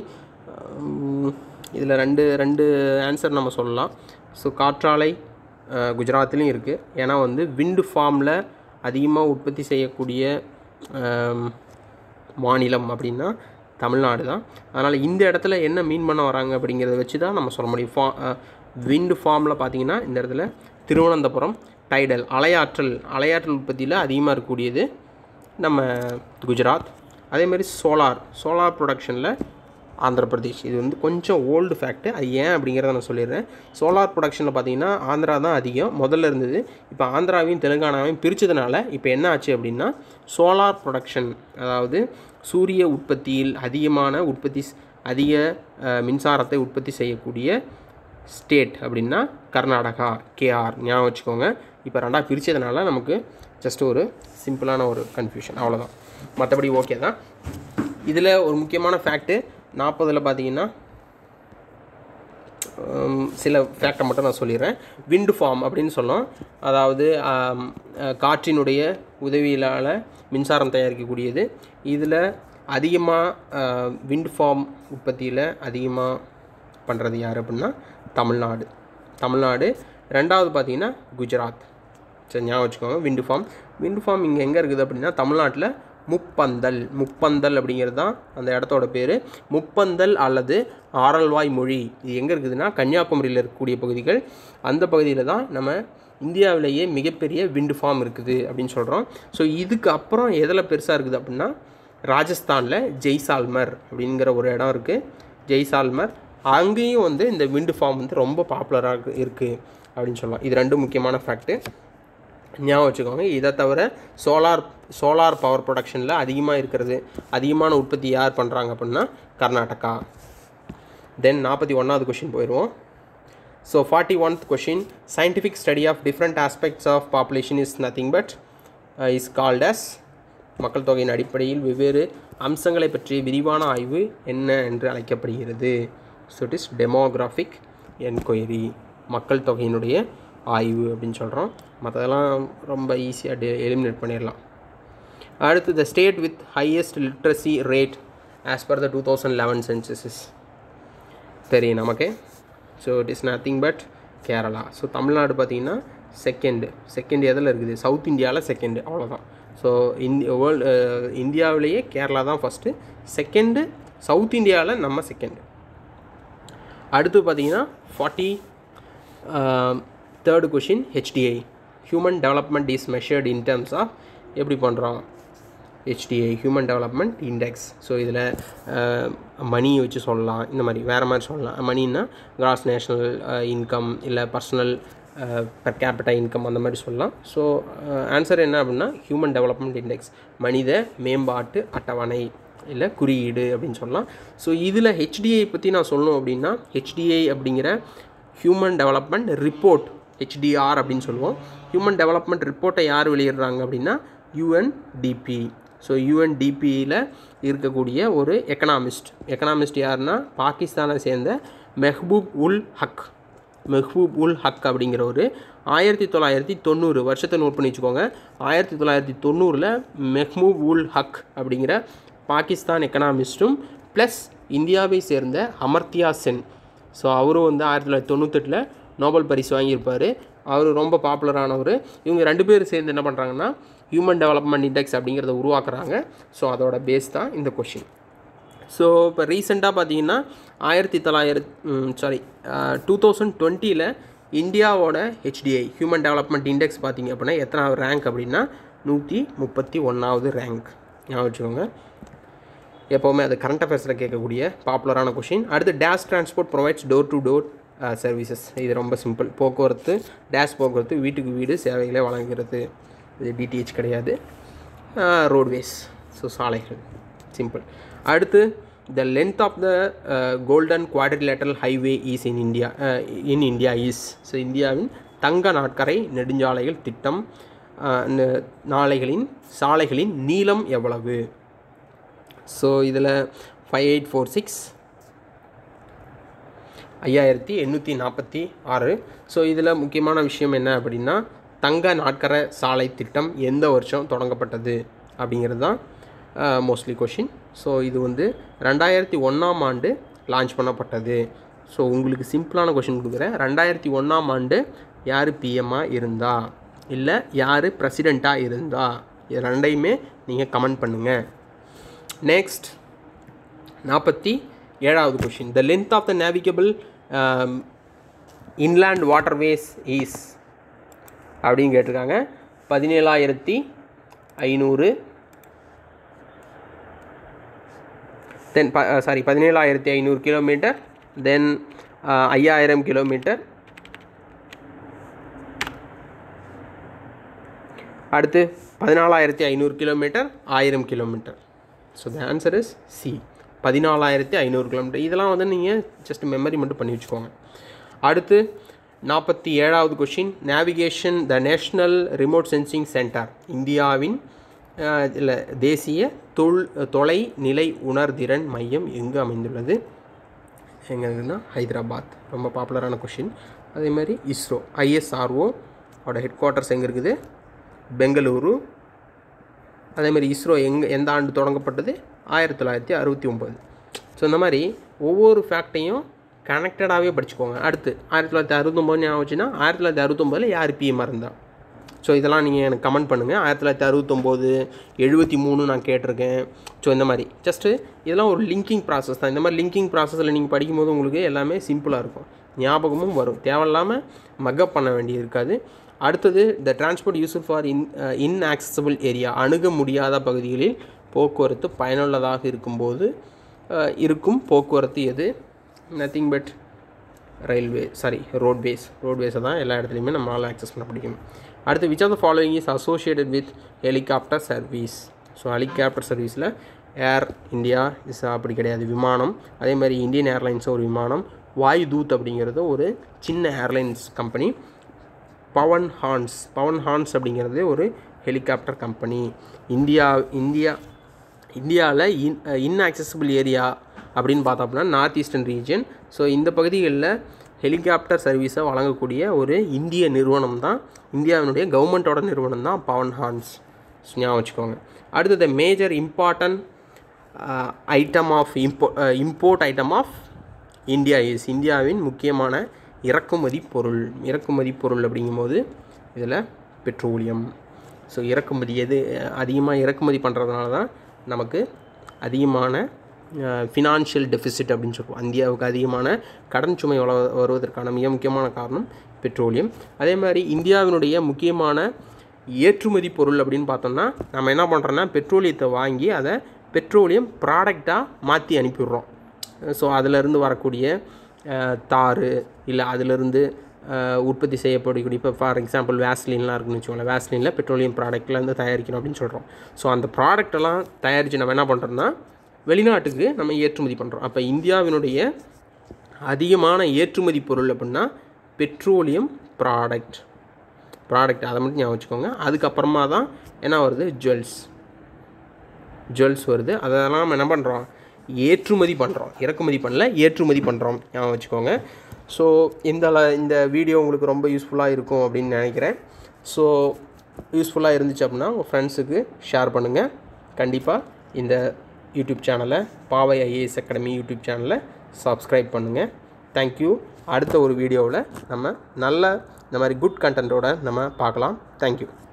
இதில் ரெண்டு ரெண்டு ஆன்சர் நம்ம சொல்லலாம் ஸோ காற்றாலை அஹ், குஜராத்லேயும் இருக்குது ஏன்னா வந்து விண்டு ஃபார்மில் அதிகமாக உற்பத்தி செய்யக்கூடிய ஆம், மாநிலம் அப்படின்னா தமிழ்நாடு தான் அதனால் இந்த இடத்துல என்ன மீன் பண்ண வராங்க அப்படிங்கிறத வச்சு தான் நம்ம சொல்ல முடியும் ஃபா விண்டு ஃபார்மில் பார்த்தீங்கன்னா இந்த இடத்துல திருவனந்தபுரம் டைடல் அலையாற்றல் அலையாற்றல் உற்பத்தியில் அதிகமாக இருக்கக்கூடியது நம்ம குஜராத் அதே மாதிரி சோலார் சோலார் ப்ரொடக்ஷனில் ஆந்திர பிரதேஷ் இது வந்து கொஞ்சம் ஓல்டு ஃபேக்ட்டு அது ஏன் அப்படிங்கிறத நான் சொல்லிடுறேன் சோலார் ப்ரொடக்ஷனில் பார்த்தீங்கன்னா ஆந்திரா தான் அதிகம் முதல்ல இருந்தது இப்போ ஆந்திராவையும் தெலுங்கானாவையும் பிரித்ததுனால இப்போ என்ன ஆச்சு அப்படின்னா சோலார் ப்ரொடக்ஷன் அதாவது சூரிய உற்பத்தியில் அதிகமான உற்பத்தி ஸ்- அதிக அஹ், மின்சாரத்தை உற்பத்தி செய்யக்கூடிய ஸ்டேட் அப்படின்னா கர்நாடகா கேஆர் ஞாபகம் வச்சுக்கோங்க இப்போ ரெண்டாக பிரித்ததுனால நமக்கு ஜஸ்ட் ஒரு சிம்பிளான ஒரு கன்ஃபியூஷன் அவ்வளோதான் மற்றபடி ஓகே தான் இதில் ஒரு முக்கியமான ஃபேக்ட்டு நாற்பதில் பார்த்தீங்கன்னா ஹம், சில ஃபேக்டை மட்டும் நான் சொல்லிடுறேன் விண்டு ஃபார்ம் அப்படின்னு சொன்னோம் அதாவது ஆம், அஹ், காற்றினுடைய உதவியினால் மின்சாரம் தயாரிக்கக்கூடியது இதில் அதிகமாக விண்ட் ஃபார்ம் உற்பத்தியில் அதிகமாக பண்ணுறது யார் அப்படின்னா தமிழ்நாடு தமிழ்நாடு ரெண்டாவது பார்த்தீங்கன்னா குஜராத் சரி ஞாபகம் வச்சுக்கோங்க விண்டு ஃபார்ம் விண்டு ஃபார்ம் இங்கே எங்கே இருக்குது அப்படின்னா தமிழ்நாட்டில் முப்பந்தல் முப்பந்தல் அப்படிங்கிறது தான் அந்த இடத்தோட பேர் முப்பந்தல் அல்லது ஆரல்வாய் மொழி இது எங்கே இருக்குதுன்னா கன்னியாகுமரியில் இருக்கக்கூடிய பகுதிகள் அந்த பகுதியில் தான் நம்ம இந்தியாவிலேயே மிகப்பெரிய விண்டு ஃபார்ம் இருக்குது அப்படின்னு சொல்கிறோம் ஸோ இதுக்கு அப்புறம் எதில் பெருசாக இருக்குது அப்படின்னா ராஜஸ்தானில் ஜெய்சால்மர் அப்படிங்கிற ஒரு இடம் இருக்குது ஜெய்சால்மர் அங்கேயும் வந்து இந்த விண்டு ஃபார்ம் வந்து ரொம்ப பாப்புலராக இருக்குது அப்படின்னு சொல்லலாம் இது ரெண்டு முக்கியமான ஃபேக்ட்டு ஞாபகம் வச்சுக்கோங்க இதை தவிர சோலார் சோலார் பவர் ப்ரொடக்ஷனில் அதிகமாக இருக்கிறது அதிகமான உற்பத்தி யார் பண்ணுறாங்க அப்படின்னா கர்நாடகா தென் நாற்பத்தி ஒன்றாவது கொஷின் போயிடுவோம் so forty oneth question scientific study of different aspects of population is nothing but is called as மக்கள் தொகையின் அடிப்படையில் வெவ்வேறு அம்சங்களை பற்றிய விரிவான ஆய்வு என்ன என்று அழைக்கப்படுகிறது so it is demographic enquiry மக்கள் தொகையினுடைய ஆய்வு அப்படின்னு சொல்கிறோம் மற்றதெல்லாம் ரொம்ப ஈஸியாக எலிமினேட் பண்ணிடலாம் அடுத்து the state with highest literacy rate as per the two thousand eleven censuses தெரியும் நமக்கு so it is nothing but Kerala so Tamil Nadu பார்த்தீங்கன்னா செகண்டு செகண்ட் எதில் இருக்குது சவுத் இந்தியாவில் செகண்டு அவ்வளோதான் ஸோ இந்தி வேர்ல்டு இந்தியாவிலேயே கேரளா தான் ஃபஸ்ட்டு செகண்டு சவுத் இந்தியாவில் நம்ம செகண்டு அடுத்து பார்த்தீங்கன்னா forty third question HDI human development is measured in terms of எப்படி பண்ணுறோம் HDI human development index so இதில் மணி வச்சு சொல்லலாம் இந்த மாதிரி வேறு மாதிரி சொல்லலாம் மணின்னா கிராஸ் நேஷ்னல் இன்கம் இல்லை பர்சனல் பர் கேபிட்டா இன்கம் அந்த மாதிரி சொல்லலாம் ஸோ ஆன்சர் என்ன அப்படின்னா ஹியூமன் டெவலப்மெண்ட் இண்டெக்ஸ் மனித மேம்பாட்டு அட்டவணை இல்லை குறியீடு அப்படின்னு சொல்லலாம் ஸோ இதில் ஹெச்டிஐ பற்றி நான் சொல்லணும் அப்படின்னா ஹெச்டிஐ அப்படிங்கிற ஹியூமன் டெவலப்மெண்ட் ரிப்போர்ட் ஹெச்டிஆர் அப்படின்னு சொல்லுவோம் ஹியூமன் டெவலப்மெண்ட் ரிப்போர்ட்டை யார் வெளியிடுறாங்க அப்படின்னா யுஎன்டிபி ஸோ யுஎன்டிபியில் இருக்கக்கூடிய ஒரு எக்கனாமிஸ்ட் எக்கனாமிஸ்ட் யாருன்னா பாகிஸ்தானை சேர்ந்த மெஹ்பூப் உல் ஹக் மெஹ்பூப் உல் ஹக் அப்படிங்கிற ஒரு ஆயிரத்தி தொள்ளாயிரத்தி தொண்ணூறு வருஷத்தை நோட் பண்ணி வச்சுக்கோங்க ஆயிரத்தி தொள்ளாயிரத்தி தொண்ணூறில் மெஹ்பூப் உல் ஹக் அப்படிங்கிற பாகிஸ்தான் எக்கனாமிஸ்ட்டும் ப்ளஸ் இந்தியாவை சேர்ந்த அமர்த்தியா சென் ஸோ அவரும் வந்து ஆயிரத்தி தொள்ளாயிரத்தி தொண்ணூத்தெட்டில் நோபல் பரிசு வாங்கியிருப்பார் அவர் ரொம்ப பாப்புலரானவர் இவங்க ரெண்டு பேரும் சேர்ந்து என்ன பண்ணுறாங்கன்னா ஹியூமன் டெவலப்மெண்ட் இண்டெக்ஸ் அப்படிங்கிறத உருவாக்குறாங்க ஸோ அதோட பேஸ் தான் இந்த கொஷின் ஸோ இப்போ ரீசெண்டாக பார்த்தீங்கன்னா ஆயிரத்தி தொள்ளாயிரத்தி சாரி டூ தௌசண்ட் டுவெண்ட்டியில் இந்தியாவோட ஹெச்டிஐ ஹியூமன் டெவலப்மெண்ட் இண்டெக்ஸ் பார்த்தீங்க அப்படின்னா எத்தனாவது ரேங்க் அப்படின்னா நூற்றி முப்பத்தி ஒன்றாவது ரேங்க் ஞாபகம் வச்சுக்கோங்க எப்போவுமே அது கரண்ட் அஃபேர்ஸில் கேட்கக்கூடிய பாப்புலரான கொஷின் அடுத்து dash transport provides door to door services இது ரொம்ப சிம்பிள் போக்குவரத்து டேஷ் போக்குவரத்து வீட்டுக்கு வீடு சேவைகளை வழங்குகிறது இது டிடிஹெச் கிடையாது ரோட்வேஸ் ஸோ சாலைகள் சிம்பிள் அடுத்து the length of the golden quadrilateral highway is in India in India is so இந்தியாவின் தங்க நாட்கரை நெடுஞ்சாலைகள் திட்டம் நாளைகளின் சாலைகளின் நீளம் எவ்வளவு ஸோ இதில் ஃபைவ் எயிட் ஃபோர் சிக்ஸ் ஐயாயிரத்தி எண்ணூற்றி நாற்பத்தி ஆறு ஸோ இதில் முக்கியமான விஷயம் என்ன அப்படின்னா தங்க நாட்கர சாலை திட்டம் எந்த வருஷம் தொடங்கப்பட்டது அப்படிங்கிறது தான் மோஸ்ட்லி கொஷின் ஸோ இது வந்து ரெண்டாயிரத்தி ஒன்றாம் ஆண்டு லான்ச் பண்ணப்பட்டது ஸோ உங்களுக்கு சிம்பிளான கொஷின் கொடுக்குறேன் ரெண்டாயிரத்தி ஒன்றாம் ஆண்டு யார் பிஎம்மாக இருந்தா இல்லை யார் பிரசிடெண்ட்டாக இருந்தா இது ரெண்டையுமே நீங்கள் கமெண்ட் பண்ணுங்கள் நெக்ஸ்ட் நாற்பத்தி ஏழாவது question the length of the navigable inland waterways is அப்படின்னு கேட்டிருக்காங்க பதினேழாயிரத்தி ஐநூறு தென் ப சாரி பதினேழாயிரத்தி ஐநூறு கிலோமீட்டர் தென் ஐயாயிரம் கிலோமீட்டர் அடுத்து பதினாலாயிரத்தி ஐநூறு கிலோமீட்டர் ஆயிரம் kilometre so the answer is C பதினாலாயிரத்தி ஐநூறு கிலோமீட்டர் இதெல்லாம் வந்து நீங்கள் ஜஸ்ட் மெமரி மட்டும் பண்ணி வச்சுக்கோங்க அடுத்து நாற்பத்தி ஏழாவது question navigation the national remote sensing centre இந்தியாவின் இல்லை தேசிய தொல் தொலை நிலை உணர்திறன் மையம் எங்கு அமைந்துள்ளது எங்கே இருக்குன்னா ஹைதராபாத் ரொம்ப பாப்புலரான கொஷின் அதே மாதிரி இஸ்ரோ ஐஎஸ்ஆர்ஓ அவரோட ஹெட் குவார்ட்டர்ஸ் எங்கே இருக்குது பெங்களூரு அதேமாதிரி இஸ்ரோ எங்கே எந்த ஆண்டு தொடங்கப்பட்டது ஆயிரத்தி தொள்ளாயிரத்தி அறுபத்தி ஒம்பது ஸோ இந்த மாதிரி ஒவ்வொரு ஃபேக்டையும் கனெக்டடாகவே படிச்சுக்கோங்க அடுத்து ஆயிரத்தி தொள்ளாயிரத்தி அறுபத்தொம்போது ஞாபகம் வச்சுன்னா ஆயிரத்தி தொள்ளாயிரத்தி அறுபத்தொம்போதில் யார் பிஎம் இருந்தா ஸோ இதெல்லாம் நீங்கள் எனக்கு கமெண்ட் பண்ணுங்கள் ஆயிரத்தி தொள்ளாயிரத்தி அறுபத்தொம்போது எழுபத்தி மூணு நான் கேட்டிருக்கேன் ஸோ இந்த மாதிரி ஜஸ்ட்டு இதெல்லாம் ஒரு லிங்கிங் ப்ராசஸ் தான் இந்த மாதிரி லிங்கிங் ப்ராசஸில் நீங்கள் படிக்கும்போது உங்களுக்கு எல்லாமே சிம்பிளாக இருக்கும் ஞாபகமும் வரும் தேவையில்லாமல் மக்கப் பண்ண வேண்டியது இருக்காது அடுத்தது the transport useful for in inaccessible area அணுக முடியாத பகுதிகளில் போக்குவரத்து பயனுள்ளதாக இருக்கும்போது இருக்கும் போக்குவரத்து எது nothing but railway sorry roadways ரோட்வேஸை தான் எல்லா இடத்துலையுமே நம்மளால் ஆக்சஸ் பண்ண முடியும் அடுத்து which of the following is associated with helicopter service so helicopter சர்வீஸில் ஏர் இந்தியா இஸ் அப்படி கிடையாது விமானம் அதே மாதிரி இந்தியன் ஏர்லைன்ஸும் ஒரு விமானம் வாயு தூத் அப்படிங்கிறது ஒரு சின்ன ஏர்லைன்ஸ் கம்பெனி பவன் ஹான்ஸ் பவன் ஹான்ஸ் அப்படிங்கிறது ஒரு ஹெலிகாப்டர் கம்பெனி இந்தியா இந்தியா இந்தியாவில் இன் இன்ஆக்சசிபிள் ஏரியா அப்படின்னு பார்த்தோம்னா நார்த் ஈஸ்டர்ன் ரீஜன் ஸோ இந்த பகுதிகளில் ஹெலிகாப்டர் சர்வீஸை வழங்கக்கூடிய ஒரு இந்திய நிறுவனம் தான் இந்தியாவினுடைய கவர்மெண்ட்டோட நிறுவனம் தான் பவன் ஹான்ஸ் ஞாபகம் வச்சுக்கோங்க அடுத்தது major important item of impo import item of India is இந்தியாவின் முக்கியமான இறக்குமதி பொருள் இறக்குமதி பொருள் அப்படிங்கும்போது இதில் பெட்ரோலியம் ஸோ இறக்குமதி எது அதிகமாக இறக்குமதி பண்ணுறதுனால தான் நமக்கு அதிகமான ஃபினான்ஷியல் டெஃபிசிட் அப்படின்னு சொல்லுவோம் இந்தியாவுக்கு அதிகமான கடன் சுமை வள வருவதற்கான மிக முக்கியமான காரணம் பெட்ரோலியம் அதே மாதிரி இந்தியாவினுடைய முக்கியமான ஏற்றுமதி பொருள் அப்படின்னு பார்த்தோம்னா நம்ம என்ன பண்ணுறோன்னா பெட்ரோலியத்தை வாங்கி அதை பெட்ரோலியம் ப்ராடக்டாக மாற்றி அனுப்பிடுறோம் ஸோ அதிலிருந்து வரக்கூடிய தார் இல்லை அதிலிருந்து அஹ், உற்பத்தி செய்யப்படக்கூடிய இப்போ ஃபார் எக்ஸாம்பிள் வேஸ்லின்லாம் இருக்குன்னு வச்சுக்கோங்களேன் வேஸ்லினில் பெட்ரோலியம் ப்ராடக்ட்லேருந்து தயாரிக்கணும் அப்படின்னு சொல்கிறோம் ஸோ அந்த ப்ராடக்டெல்லாம் தயாரித்து நம்ம என்ன பண்ணுறோம்னா வெளிநாட்டுக்கு நம்ம ஏற்றுமதி பண்ணுறோம் அப்போ இந்தியாவினுடைய அதிகமான ஏற்றுமதி பொருள் அப்படின்னா பெட்ரோலியம் ப்ராடக்ட் ப்ராடக்ட் அதை மட்டும் ஞாபகம் வச்சுக்கோங்க அதுக்கப்புறமா தான் என்ன வருது ஜுவல்ஸ் ஜுவல்ஸ் வருது அதெல்லாம் நம்ம என்ன பண்ணுறோம் ஏற்றுமதி பண்ணுறோம் இறக்குமதி பண்ணல ஏற்றுமதி பண்ணுறோம் ஞாபகம் வச்சுக்கோங்க ஸோ இந்த ல- இந்த வீடியோ உங்களுக்கு ரொம்ப யூஸ்ஃபுல்லாக இருக்கும் அப்படின்னு நினைக்கிறேன் ஸோ யூஸ்ஃபுல்லாக இருந்துச்சு அப்படின்னா உங்கள் ஃப்ரெண்ட்ஸுக்கு ஷேர் பண்ணுங்கள் கண்டிப்பாக இந்த யூடியூப் சேனலை பாவை ஐஏஎஸ் அகாடமி யூடியூப் சேனலை சப்ஸ்கிரைப் பண்ணுங்கள் தேங்க்யூ அடுத்த ஒரு வீடியோவில் நம்ம நல்ல இந்த மாதிரி குட் கண்டென்ட்டோட நம்ம பார்க்கலாம் தேங்க்யூ